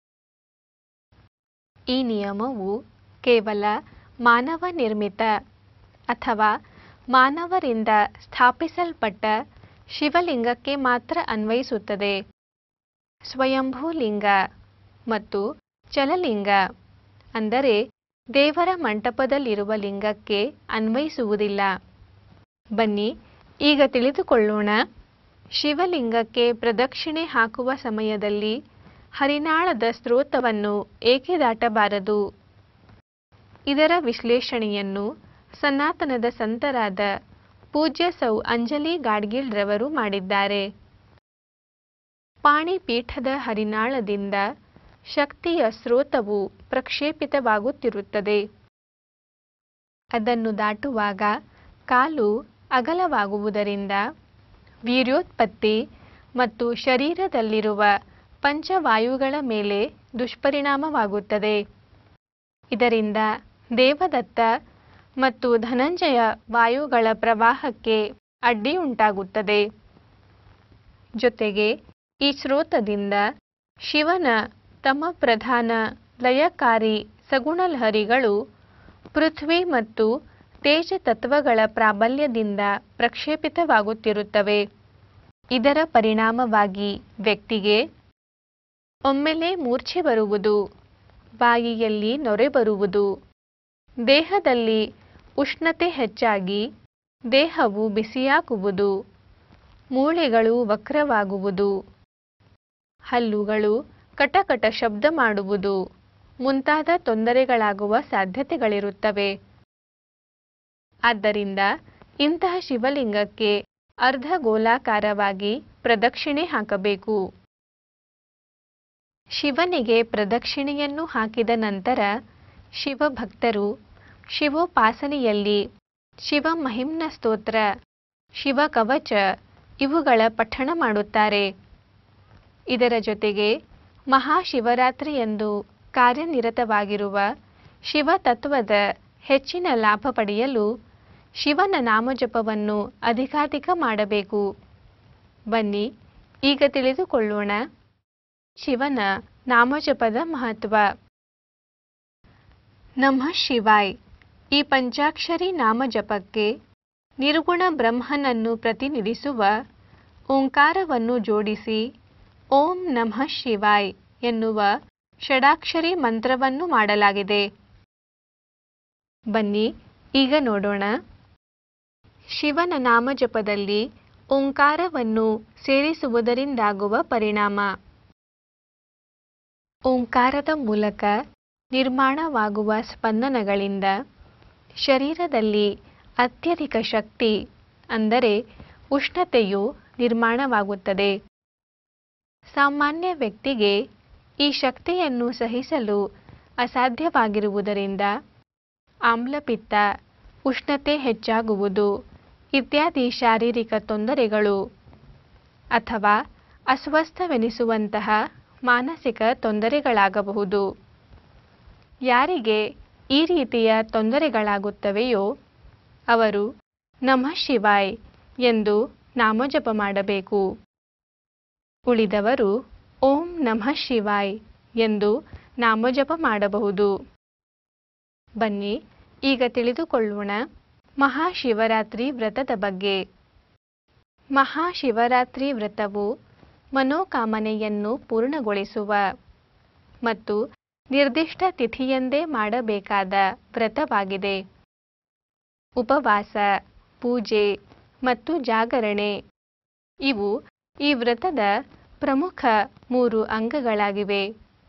ಈ ನಿಯಮವು ಕೇವಲ ಮಾನವ ನಿರ್ಮಿತ ಅಥವಾ ಮಾನವರಿಂದ ಸ್ಥಾಪಿಸಲ್ಪಟ್ಟ ಶಿವಲಿಂಗಕ್ಕೆ ಮಾತ್ರ ಅನ್ವಯಿಸುತ್ತದೆ ಸ್ವಯಂಭೂಲಿಂಗ ಮತ್ತು ಚಲಲಿಂಗ ಅಂದರೆ ದೇವರ ಮಂಟಪದಲ್ಲಿರುವ ಲಿಂಗಕ್ಕೆ ಅನ್ವಯಿಸುವುದಿಲ್ಲ ಬನ್ನಿ ಈಗ ತಿಳಿದುಕೊಳ್ಳೋಣ ಶಿವಲಿಂಗಕ್ಕೆ ಪ್ರದಕ್ಷಿಣೆ ಹಾಕುವ ಸಮಯದಲ್ಲಿ ಹರಿನಾಳದ ಸ್ರೋತವನ್ನು ಏಕೆ ದಾಟಬಾರದು ಇದರ ವಿಶ್ಲೇಷಣೆಯನ್ನು ಸನಾತನದ ಸಂತರಾದ ಪೂಜ್ಯ ಸೌ ಅಂಜಲಿ ಗಾಡ್ಗಿಲ್ರವರು ಮಾಡಿದ್ದಾರೆ ಪಾಣಿಪೀಠದ ಹರಿನಾಳದಿಂದ ಶಕ್ತಿಯ ಸ್ರೋತವು ಪ್ರಕ್ಷೇಪಿತವಾಗುತ್ತಿರುತ್ತದೆ ಅದನ್ನು ದಾಟುವಾಗ ಕಾಲು ಅಗಲವಾಗುವುದರಿಂದ ವೀರ್ಯೋತ್ಪತ್ತಿ ಮತ್ತು ಶರೀರದಲ್ಲಿರುವ ಪಂಚವಾಯುಗಳ ಮೇಲೆ ದುಷ್ಪರಿಣಾಮವಾಗುತ್ತದೆ ಇದರಿಂದ ದೇವದತ್ತ ಮತ್ತು ಧನಂಜಯ ವಾಯುಗಳ ಪ್ರವಾಹಕ್ಕೆ ಅಡ್ಡಿ ಉಂಟಾಗುತ್ತದೆ ಜೊತೆಗೆ ಈ ಸ್ರೋತದಿಂದ ಶಿವನ ತಮ ಪ್ರಧಾನ ಲಯಕಾರಿ ಸಗುಣಲಹರಿಗಳು ಪೃಥ್ವಿ ಮತ್ತು ತೇಜ ತತ್ವಗಳ ಪ್ರಾಬಲ್ಯದಿಂದ ಪ್ರಕ್ಷೇಪಿತವಾಗುತ್ತಿರುತ್ತವೆ ಇದರ ಪರಿಣಾಮವಾಗಿ ವ್ಯಕ್ತಿಗೆ ಒಮ್ಮೆಲೆ ಮೂರ್ಛೆ ಬರುವುದು ಬಾಯಿಯಲ್ಲಿ ನೊರೆ ಬರುವುದು ದೇಹದಲ್ಲಿ ಉಷ್ಣತೆ ಹೆಚ್ಚಾಗಿ ದೇಹವು ಬಿಸಿಯಾಗುವುದು ಮೂಳೆಗಳು ವಕ್ರವಾಗುವುದು ಹಲ್ಲುಗಳು ಕಟಕಟ ಶಬ್ದ ಮಾಡುವುದು ಮುಂತಾದ ತೊಂದರೆಗಳಾಗುವ ಸಾಧ್ಯತೆಗಳಿರುತ್ತವೆ ಆದ್ದರಿಂದ ಇಂತಹ ಶಿವಲಿಂಗಕ್ಕೆ ಅರ್ಧ ಗೋಲಾಕಾರವಾಗಿ ಪ್ರದಕ್ಷಿಣೆ ಹಾಕಬೇಕು ಶಿವನಿಗೆ ಪ್ರದಕ್ಷಿಣೆಯನ್ನು ಹಾಕಿದ ನಂತರ ಶಿವಭಕ್ತರು ಶಿವೋಪಾಸನೆಯಲ್ಲಿ ಶಿವ ಮಹಿಮ್ನ ಸ್ತೋತ್ರ ಶಿವ ಕವಚ ಇವುಗಳ ಪಠಣ ಮಾಡುತ್ತಾರೆ ಇದರ ಜೊತೆಗೆ ಮಹಾಶಿವರಾತ್ರಿಯಂದು ಕಾರ್ಯನಿರತವಾಗಿರುವ ಶಿವತತ್ವದ ಹೆಚ್ಚಿನ ಲಾಭ ಪಡೆಯಲು ಶಿವನ ನಾಮಜಪವನ್ನು ಅಧಿಕಾಧಿಕ ಮಾಡಬೇಕು ಬನ್ನಿ ಈಗ ತಿಳಿದುಕೊಳ್ಳೋಣ ಶಿವನ ನಾಮಜಪದ ಮಹತ್ವ ನಮಃ ಶಿವಾಯ್ ಈ ಪಂಚಾಕ್ಷರಿ ನಾಮಜಪಕ್ಕೆ ನಿರ್ಗುಣ ಬ್ರಹ್ಮನನ್ನು ಪ್ರತಿನಿಧಿಸುವ ಓಂಕಾರವನ್ನು ಜೋಡಿಸಿ ಓಂ ನಮಃ ಶಿವಾಯ್ ಎನ್ನುವ ಷಡಾಕ್ಷರಿ ಮಂತ್ರವನ್ನು ಮಾಡಲಾಗಿದೆ ಬನ್ನಿ ಈಗ ನೋಡೋಣ ಶಿವನ ನಾಮಜಪದಲ್ಲಿ ಓಂಕಾರವನ್ನು ಸೇರಿಸುವುದರಿಂದಾಗುವ ಪರಿಣಾಮ ಓಂಕಾರದ ಮೂಲಕ ನಿರ್ಮಾಣವಾಗುವ ಸ್ಪಂದನಗಳಿಂದ ಶರೀರದಲ್ಲಿ ಅತ್ಯಧಿಕ ಶಕ್ತಿ ಅಂದರೆ ಉಷ್ಣತೆಯು ನಿರ್ಮಾಣವಾಗುತ್ತದೆ ಸಾಮಾನ್ಯ ವ್ಯಕ್ತಿಗೆ ಈ ಶಕ್ತಿಯನ್ನು ಸಹಿಸಲು ಅಸಾಧ್ಯವಾಗಿರುವುದರಿಂದ ಆಮ್ಲಪಿತ್ತ ಉಷ್ಣತೆ ಹೆಚ್ಚಾಗುವುದು ಇತ್ಯಾದಿ ಶಾರೀರಿಕ ತೊಂದರೆಗಳು ಅಥವಾ ಅಸ್ವಸ್ಥವೆನಿಸುವಂತಹ ಮಾನಸಿಕ ತೊಂದರೆಗಳಾಗಬಹುದು ಯಾರಿಗೆ ಈ ರೀತಿಯ ತೊಂದರೆಗಳಾಗುತ್ತವೆಯೋ ಅವರು ನಮಃ ಶಿವಾಯ್ ಎಂದು ನಾಮಜಪ ಮಾಡಬೇಕು ಉಳಿದವರು ಓಂ ನಮಃ ಶಿವಾಯ್ ಎಂದು ನಾಮಜಪ ಮಾಡಬಹುದು ಬನ್ನಿ ಈಗ ತಿಳಿದುಕೊಳ್ಳೋಣ ಮಹಾಶಿವರಾತ್ರಿ ವ್ರತದ ಬಗ್ಗೆ ಮಹಾಶಿವರಾತ್ರಿ ವ್ರತವು ಮನೋಕಾಮನೆಯನ್ನು ಪೂರ್ಣಗೊಳಿಸುವ ಮತ್ತು ನಿರ್ದಿಷ್ಟ ತಿಥಿಯಂದೇ ಮಾಡಬೇಕಾದ ವ್ರತವಾಗಿದೆ ಉಪವಾಸ ಪೂಜೆ ಮತ್ತು ಜಾಗರಣೆ ಇವು ಈ ವ್ರತದ ಪ್ರಮುಖ ಮೂರು ಅಂಗಗಳಾಗಿವೆ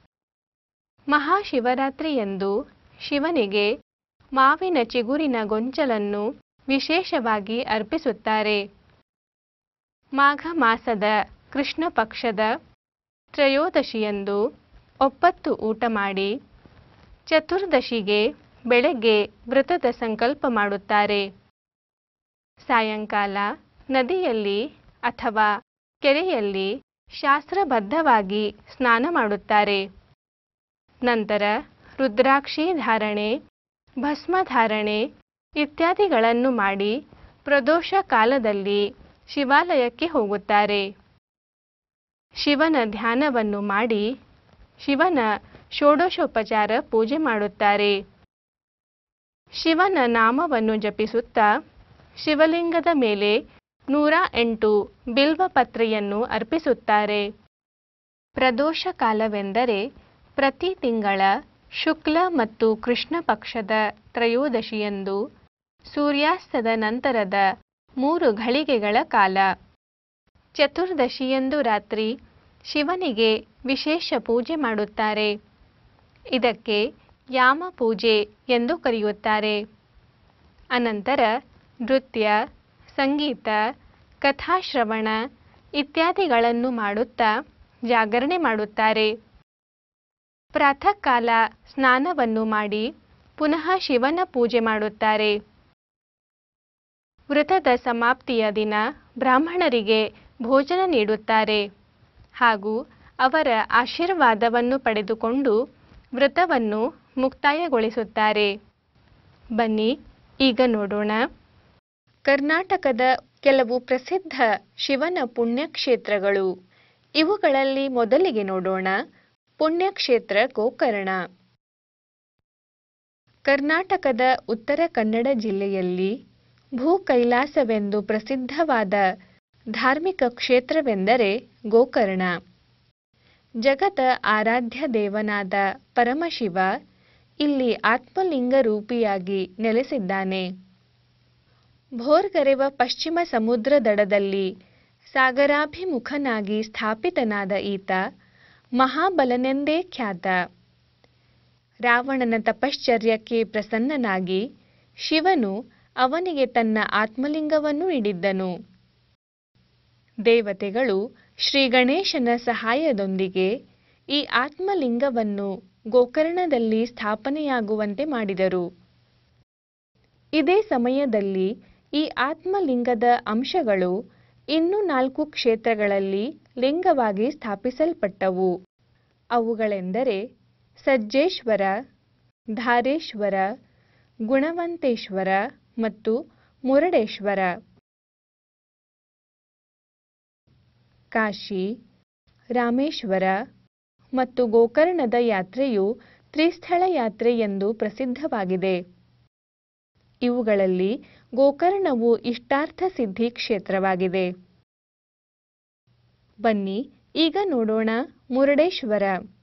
ಮಹಾಶಿವರಾತ್ರಿಯಂದು ಶಿವನಿಗೆ ಮಾವಿನ ಚಿಗುರಿನ ಗೊಂಚಲನ್ನು ವಿಶೇಷವಾಗಿ ಅರ್ಪಿಸುತ್ತಾರೆ ಮಾಘ ಮಾಸದ ಕೃಷ್ಣ ಪಕ್ಷದ ತ್ರಯೋದಶಿಯಂದು ಒಪ್ಪತ್ತು ಊಟ ಮಾಡಿ ಚತುರ್ದಶಿಗೆ ಬೆಳಗ್ಗೆ ವ್ರತದ ಸಂಕಲ್ಪ ಮಾಡುತ್ತಾರೆ ಸಾಯಂಕಾಲ ನದಿಯಲ್ಲಿ ಅಥವಾ ಕೆರೆಯಲ್ಲಿ ಶಾಸ್ತ್ರಬದ್ಧವಾಗಿ ಸ್ನಾನ ಮಾಡುತ್ತಾರೆ ನಂತರ ರುದ್ರಾಕ್ಷಿ ಧಾರಣೆ ಭಸ್ಮ ಧಾರಣೆ ಇತ್ಯಾದಿಗಳನ್ನು ಮಾಡಿ ಪ್ರದೋಷ ಕಾಲದಲ್ಲಿ ಶಿವಾಲಯಕ್ಕೆ ಹೋಗುತ್ತಾರೆ ಶಿವನ ಧ್ಯಾನವನ್ನು ಮಾಡಿ ಶಿವನ ಷೋಡಶೋಪಚಾರ ಪೂಜೆ ಮಾಡುತ್ತಾರೆ ಶಿವನ ನಾಮವನ್ನು ಜಪಿಸುತ್ತಾ ಶಿವಲಿಂಗದ ಮೇಲೆ ನೂರ ಎಂಟು ಬಿಲ್ವಪತ್ರೆಯನ್ನು ಅರ್ಪಿಸುತ್ತಾರೆ ಪ್ರದೋಷ ಕಾಲವೆಂದರೆ ಪ್ರತಿ ತಿಂಗಳ ಶುಕ್ಲ ಮತ್ತು ಕೃಷ್ಣ ಪಕ್ಷದ ತ್ರಯೋದಶಿಯಂದು ಸೂರ್ಯಾಸ್ತದ ನಂತರದ ಮೂರು ಘಳಿಗೆಗಳ ಕಾಲ ಚತುರ್ದಶಿಯಂದು ರಾತ್ರಿ ಶಿವನಿಗೆ ವಿಶೇಷ ಪೂಜೆ ಮಾಡುತ್ತಾರೆ ಇದಕ್ಕೆ ಯಾಮ ಪೂಜೆ ಎಂದು ಕರೆಯುತ್ತಾರೆ ಅನಂತರ ನೃತ್ಯ ಸಂಗೀತ ಕಥಾಶ್ರವಣ ಇತ್ಯಾದಿಗಳನ್ನು ಮಾಡುತ್ತಾ ಜಾಗರಣೆ ಮಾಡುತ್ತಾರೆ ಪ್ರಾತಃ ಕಾಲ ಸ್ನಾನವನ್ನು ಮಾಡಿ ಪುನಃ ಶಿವನ ಪೂಜೆ ಮಾಡುತ್ತಾರೆ ವ್ರತದ ಸಮಾಪ್ತಿಯ ದಿನ ಬ್ರಾಹ್ಮಣರಿಗೆ ಭೋಜನ ನೀಡುತ್ತಾರೆ ಹಾಗೂ ಅವರ ಆಶೀರ್ವಾದವನ್ನು ಪಡೆದುಕೊಂಡು ವ್ರತವನ್ನು ಮುಕ್ತಾಯಗೊಳಿಸುತ್ತಾರೆ ಬನ್ನಿ ಈಗ ನೋಡೋಣ ಕರ್ನಾಟಕದ ಕೆಲವು ಪ್ರಸಿದ್ಧ ಶಿವನ ಪುಣ್ಯಕ್ಷೇತ್ರಗಳು ಇವುಗಳಲ್ಲಿ ಮೊದಲಿಗೆ ನೋಡೋಣ ಪುಣ್ಯಕ್ಷೇತ್ರ ಗೋಕರ್ಣ ಕರ್ನಾಟಕದ ಉತ್ತರ ಕನ್ನಡ ಜಿಲ್ಲೆಯಲ್ಲಿ ಭೂ ಕೈಲಾಸವೆಂದು ಪ್ರಸಿದ್ಧವಾದ ಧಾರ್ಮಿಕ ಕ್ಷೇತ್ರವೆಂದರೆ ಗೋಕರ್ಣ ಜಗದ ಆರಾಧ್ಯ ದೇವನಾದ ಪರಮಶಿವ ಇಲ್ಲಿ ಆತ್ಮಲಿಂಗ ರೂಪಿಯಾಗಿ ನೆಲೆಸಿದ್ದಾನೆ ಭೋರ್ಗರೆವ ಪಶ್ಚಿಮ ಸಮುದ್ರ ದಡದಲ್ಲಿ ಸಾಗರಾಭಿಮುಖನಾಗಿ ಸ್ಥಾಪಿತನಾದ ಈತ ಮಹಾಬಲನೆಂದೇ ಖ್ಯಾತ ರಾವಣನ ತಪಶ್ಚರ್ಯಕ್ಕೆ ಪ್ರಸನ್ನನಾಗಿ ಶಿವನು ಅವನಿಗೆ ತನ್ನ ಆತ್ಮಲಿಂಗವನ್ನು ನೀಡಿದ್ದನು ದೇವತೆಗಳು ಶ್ರೀ ಗಣೇಶನ ಸಹಾಯದೊಂದಿಗೆ ಈ ಆತ್ಮಲಿಂಗವನ್ನು ಗೋಕರ್ಣದಲ್ಲಿ ಸ್ಥಾಪನೆಯಾಗುವಂತೆ ಮಾಡಿದರು ಇದೇ ಸಮಯದಲ್ಲಿ ಈ ಆತ್ಮಲಿಂಗದ ಅಂಶಗಳು ಇನ್ನೂ ನಾಲ್ಕು ಕ್ಷೇತ್ರಗಳಲ್ಲಿ ಲಿಂಗವಾಗಿ ಸ್ಥಾಪಿಸಲ್ಪಟ್ಟವು ಅವುಗಳೆಂದರೆ ಸಜ್ಜೇಶ್ವರ ಧಾರೇಶ್ವರ ಗುಣವಂತೇಶ್ವರ ಮತ್ತು ಮುರಡೇಶ್ವರ ಕಾಶಿ ರಾಮೇಶ್ವರ ಮತ್ತು ಗೋಕರ್ಣದ ಯಾತ್ರೆಯು ತ್ರಿಸ್ಥಳ ಯಾತ್ರೆ ಎಂದು ಪ್ರಸಿದ್ಧವಾಗಿದೆ ಇವುಗಳಲ್ಲಿ ಗೋಕರ್ಣವು ಇಷ್ಟಾರ್ಥ ಸಿದ್ಧಿ ಕ್ಷೇತ್ರವಾಗಿದೆ ಬನ್ನಿ ಈಗ ನೋಡೋಣ ಮುರುಡೇಶ್ವರ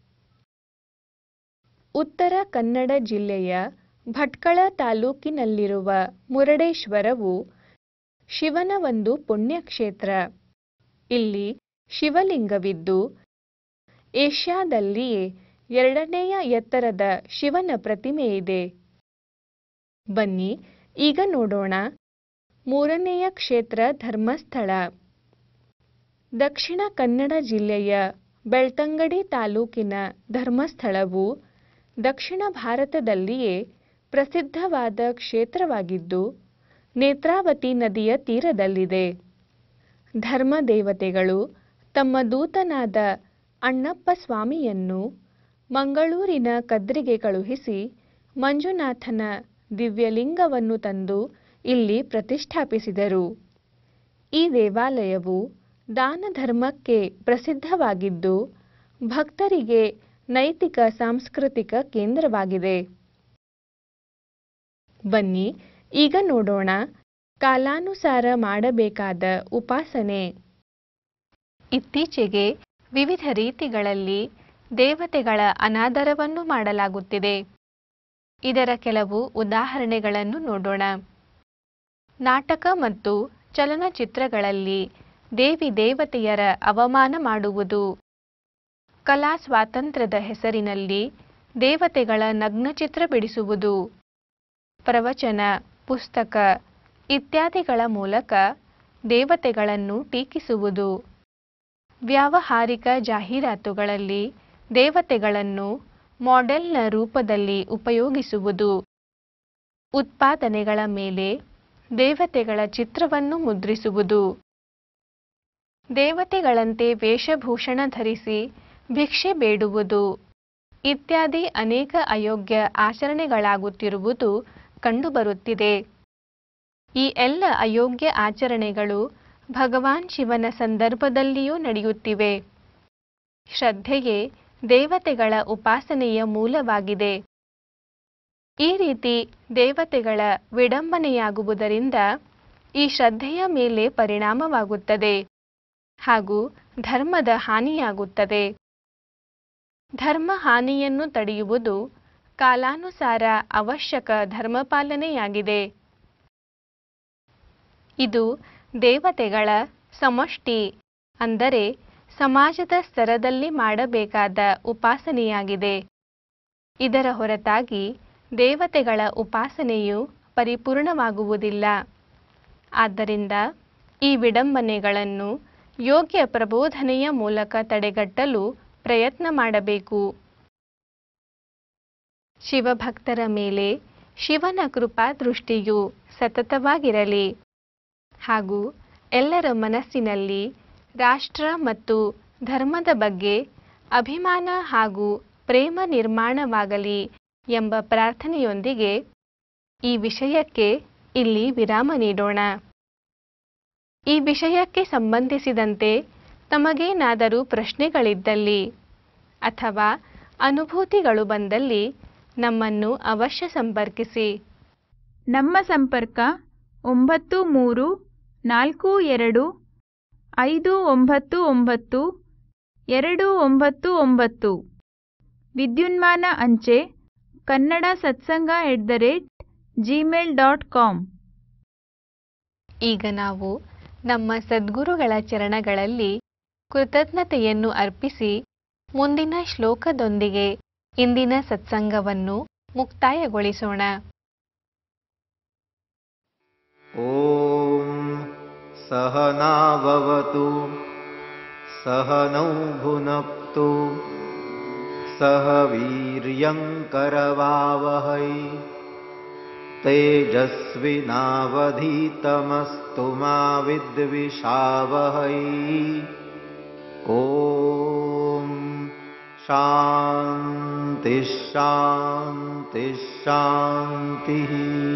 ಉತ್ತರ ಕನ್ನಡ ಜಿಲ್ಲೆಯ ಭಟ್ಕಳ ತಾಲೂಕಿನಲ್ಲಿರುವ ಮುರುಡೇಶ್ವರವು ಶಿವನ ಒಂದು ಪುಣ್ಯಕ್ಷೇತ್ರ ಇಲ್ಲಿ ಶಿವಲಿಂಗವಿದ್ದು ಏಷ್ಯಾದಲ್ಲಿಯೇ ಎರಡನೆಯ ಎತ್ತರದ ಶಿವನ ಪ್ರತಿಮೆ ಇದೆ ಬನ್ನಿ ಈಗ ನೋಡೋಣ ಮೂರನೆಯ ಕ್ಷೇತ್ರ ಧರ್ಮಸ್ಥಳ ದಕ್ಷಿಣ ಕನ್ನಡ ಜಿಲ್ಲೆಯ ಬೆಳ್ತಂಗಡಿ ತಾಲೂಕಿನ ಧರ್ಮಸ್ಥಳವು ದಕ್ಷಿಣ ಭಾರತದಲ್ಲಿಯೇ ಪ್ರಸಿದ್ಧವಾದ ಕ್ಷೇತ್ರವಾಗಿದ್ದು ನೇತ್ರಾವತಿ ನದಿಯ ತೀರದಲ್ಲಿದೆ ಧರ್ಮ ದೇವತೆಗಳು ತಮ್ಮ ದೂತನಾದ ಅಣ್ಣಪ್ಪ ಸ್ವಾಮಿಯನ್ನು ಮಂಗಳೂರಿನ ಕದ್ರಿಗೆ ಕಳುಹಿಸಿ ಮಂಜುನಾಥನ ದಿವ್ಯಲಿಂಗವನ್ನು ತಂದು ಇಲ್ಲಿ ಪ್ರತಿಷ್ಠಾಪಿಸಿದರು ಈ ದೇವಾಲಯವು ದಾನ ಧರ್ಮಕ್ಕೆ ಪ್ರಸಿದ್ಧವಾಗಿದ್ದು ಭಕ್ತರಿಗೆ ನೈತಿಕ ಸಾಂಸ್ಕೃತಿಕ ಕೇಂದ್ರವಾಗಿದೆ ಬನ್ನಿ ಈಗ ನೋಡೋಣ ಕಾಲಾನುಸಾರ ಮಾಡಬೇಕಾದ ಉಪಾಸನೆ ಇತ್ತೀಚೆಗೆ ವಿವಿಧ ರೀತಿಗಳಲ್ಲಿ ದೇವತೆಗಳ ಅನಾದರವನ್ನು ಮಾಡಲಾಗುತ್ತಿದೆ ಇದರ ಕೆಲವು ಉದಾಹರಣೆಗಳನ್ನು ನೋಡೋಣ ನಾಟಕ ಮತ್ತು ಚಲನಚಿತ್ರಗಳಲ್ಲಿ ದೇವಿ ದೇವತೆಯರ ಅವಮಾನ ಮಾಡುವುದು ಕಲಾ ಸ್ವಾತಂತ್ರ್ಯದ ಹೆಸರಿನಲ್ಲಿ ದೇವತೆಗಳ ನಗ್ನಚಿತ್ರ ಬಿಡಿಸುವುದು ಪ್ರವಚನ ಪುಸ್ತಕ ಇತ್ಯಾದಿಗಳ ಮೂಲಕ ದೇವತೆಗಳನ್ನು ಟೀಕಿಸುವುದು ವ್ಯಾವಹಾರಿಕ ಜಾಹೀರಾತುಗಳಲ್ಲಿ ದೇವತೆಗಳನ್ನು ಮಾಡೆಲ್ನ ರೂಪದಲ್ಲಿ ಉಪಯೋಗಿಸುವುದು ಉತ್ಪಾದನೆಗಳ ಮೇಲೆ ದೇವತೆಗಳ ಚಿತ್ರವನ್ನು ಮುದ್ರಿಸುವುದು ದೇವತೆಗಳಂತೆ ವೇಷಭೂಷಣ ಧರಿಸಿ ಭಿಕ್ಷೆ ಬೇಡುವುದು ಇತ್ಯಾದಿ ಅನೇಕ ಅಯೋಗ್ಯ ಆಚರಣೆಗಳಾಗುತ್ತಿರುವುದು ಕಂಡುಬರುತ್ತಿದೆ ಈ ಎಲ್ಲ ಅಯೋಗ್ಯ ಆಚರಣೆಗಳು ಭಗವಾನ್ ಶಿವನ ಸಂದರ್ಭದಲ್ಲಿಯೂ ನಡೆಯುತ್ತಿವೆ ಶ್ರದ್ಧೆಯೇ ದೇವತೆಗಳ ಉಪಾಸನೆಯ ಮೂಲವಾಗಿದೆ ಈ ರೀತಿ ದೇವತೆಗಳ ವಿಡಂಬನೆಯಾಗುವುದರಿಂದ ಈ ಶ್ರದ್ಧೆಯ ಮೇಲೆ ಪರಿಣಾಮವಾಗುತ್ತದೆ ಹಾಗೂ ಧರ್ಮದ ಹಾನಿಯಾಗುತ್ತದೆ ಧರ್ಮ ಹಾನಿಯನ್ನು ತಡೆಯುವುದು ಕಾಲಾನುಸಾರ ಅವಶ್ಯಕ ಧರ್ಮಪಾಲನೆಯಾಗಿದೆ ಇದು ದೇವತೆಗಳ ಸಮಷ್ಟಿ ಅಂದರೆ ಸಮಾಜದ ಸ್ತರದಲ್ಲಿ ಮಾಡಬೇಕಾದ ಉಪಾಸನೆಯಾಗಿದೆ ಇದರ ಹೊರತಾಗಿ ದೇವತೆಗಳ ಉಪಾಸನೆಯು ಪರಿಪೂರ್ಣವಾಗುವುದಿಲ್ಲ ಆದ್ದರಿಂದ ಈ ವಿಡಂಬನೆಗಳನ್ನು ಯೋಗ್ಯ ಪ್ರಬೋಧನೆಯ ಮೂಲಕ ತಡೆಗಟ್ಟಲು ಪ್ರಯತ್ನ ಮಾಡಬೇಕು ಶಿವಭಕ್ತರ ಮೇಲೆ ಶಿವನ ಕೃಪಾ ದೃಷ್ಟಿಯು ಸತತವಾಗಿರಲಿ ಹಾಗೂ ಎಲ್ಲರ ಮನಸ್ಸಿನಲ್ಲಿ ರಾಷ್ಟ್ರ ಮತ್ತು ಧರ್ಮದ ಬಗ್ಗೆ ಅಭಿಮಾನ ಹಾಗೂ ಪ್ರೇಮ ನಿರ್ಮಾಣವಾಗಲಿ ಎಂಬ ಪ್ರಾರ್ಥನೆಯೊಂದಿಗೆ ಈ ವಿಷಯಕ್ಕೆ ಇಲ್ಲಿ ವಿರಾಮ ನೀಡೋಣ ಈ ವಿಷಯಕ್ಕೆ ಸಂಬಂಧಿಸಿದಂತೆ ತಮಗೇನಾದರೂ ಪ್ರಶ್ನೆಗಳಿದ್ದಲ್ಲಿ ಅಥವಾ ಅನುಭೂತಿಗಳು ಬಂದಲ್ಲಿ ನಮ್ಮನ್ನು ಅವಶ್ಯ ಸಂಪರ್ಕಿಸಿ ನಮ್ಮ ಸಂಪರ್ಕ ಒಂಬತ್ತು ಮೂರು ನಾಲ್ಕು ಎರಡು ಐದು ಒಂಬತ್ತು ಒಂಬತ್ತು ಎರಡು ಒಂಬತ್ತು ಒಂಬತ್ತು ವಿದ್ಯುನ್ಮಾನ ಅಂಚೆ Kannada Satsanga at the rate Gmail dot com ಈಗ ನಾವು ನಮ್ಮ ಸದ್ಗುರುಗಳ ಚರಣಗಳಲ್ಲಿ ಕೃತಜ್ಞತೆಯನ್ನು ಅರ್ಪಿಸಿ ಮುಂದಿನ ಶ್ಲೋಕದೊಂದಿಗೆ ಇಂದಿನ ಸತ್ಸಂಗವನ್ನು ಮುಕ್ತಾಯಗೊಳಿಸೋಣ ॐ सहनाववतु सहनौ भुनक्तु सह वीर्यङ्करवावहै तेजस्विनावधीतमस्तु मा विद्विषावहै ॐ शान्तिः शान्तिः शान्तिः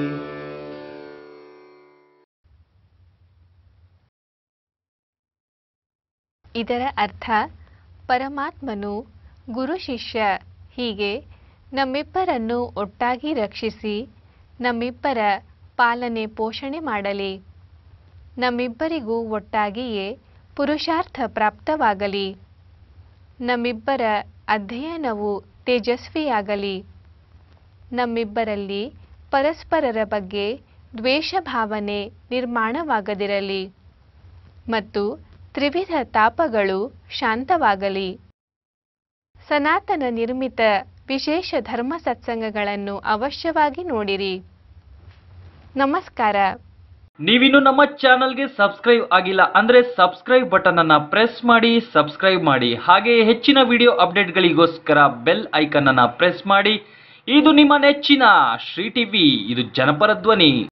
ಇದರ ಅರ್ಥ ಪರಮಾತ್ಮನು ಗುರು ಶಿಷ್ಯ ಹೀಗೆ ನಮ್ಮಿಬ್ಬರನ್ನು ಒಟ್ಟಾಗಿ ರಕ್ಷಿಸಿ ನಮ್ಮಿಬ್ಬರ ಪಾಲನೆ ಪೋಷಣೆ ಮಾಡಲಿ ನಮ್ಮಿಬ್ಬರಿಗೂ ಒಟ್ಟಾಗಿಯೇ ಪುರುಷಾರ್ಥ ಪ್ರಾಪ್ತವಾಗಲಿ ನಮ್ಮಿಬ್ಬರ ಅಧ್ಯಯನವು ತೇಜಸ್ವಿಯಾಗಲಿ ನಮ್ಮಿಬ್ಬರಲ್ಲಿ ಪರಸ್ಪರರ ಬಗ್ಗೆ ದ್ವೇಷ ಭಾವನೆ ನಿರ್ಮಾಣವಾಗದಿರಲಿ ಮತ್ತು ತ್ರಿವಿಧ ತಾಪಗಳು ಶಾಂತವಾಗಲಿ ಸನಾತನ ನಿರ್ಮಿತ ವಿಶೇಷ ಧರ್ಮ ಸತ್ಸಂಗಗಳನ್ನು ಅವಶ್ಯವಾಗಿ ನೋಡಿರಿ ನಮಸ್ಕಾರ ನೀವಿನ್ನು ನಮ್ಮ ಚಾನಲ್ಗೆ ಸಬ್ಸ್ಕ್ರೈಬ್ ಆಗಿಲ್ಲ ಅಂದ್ರೆ ಸಬ್ಸ್ಕ್ರೈಬ್ ಬಟನ್ ಅನ್ನ ಪ್ರೆಸ್ ಮಾಡಿ ಸಬ್ಸ್ಕ್ರೈಬ್ ಮಾಡಿ ಹಾಗೆ ಹೆಚ್ಚಿನ ವಿಡಿಯೋ ಅಪ್ಡೇಟ್ಗಳಿಗೋಸ್ಕರ ಬೆಲ್ ಐಕನ್ ಅನ್ನ ಪ್ರೆಸ್ ಮಾಡಿ ಇದು ನಿಮ್ಮ ನೆಚ್ಚಿನ ಶ್ರೀ ಟಿವಿ ಇದು ಜನಪರ ಧ್ವನಿ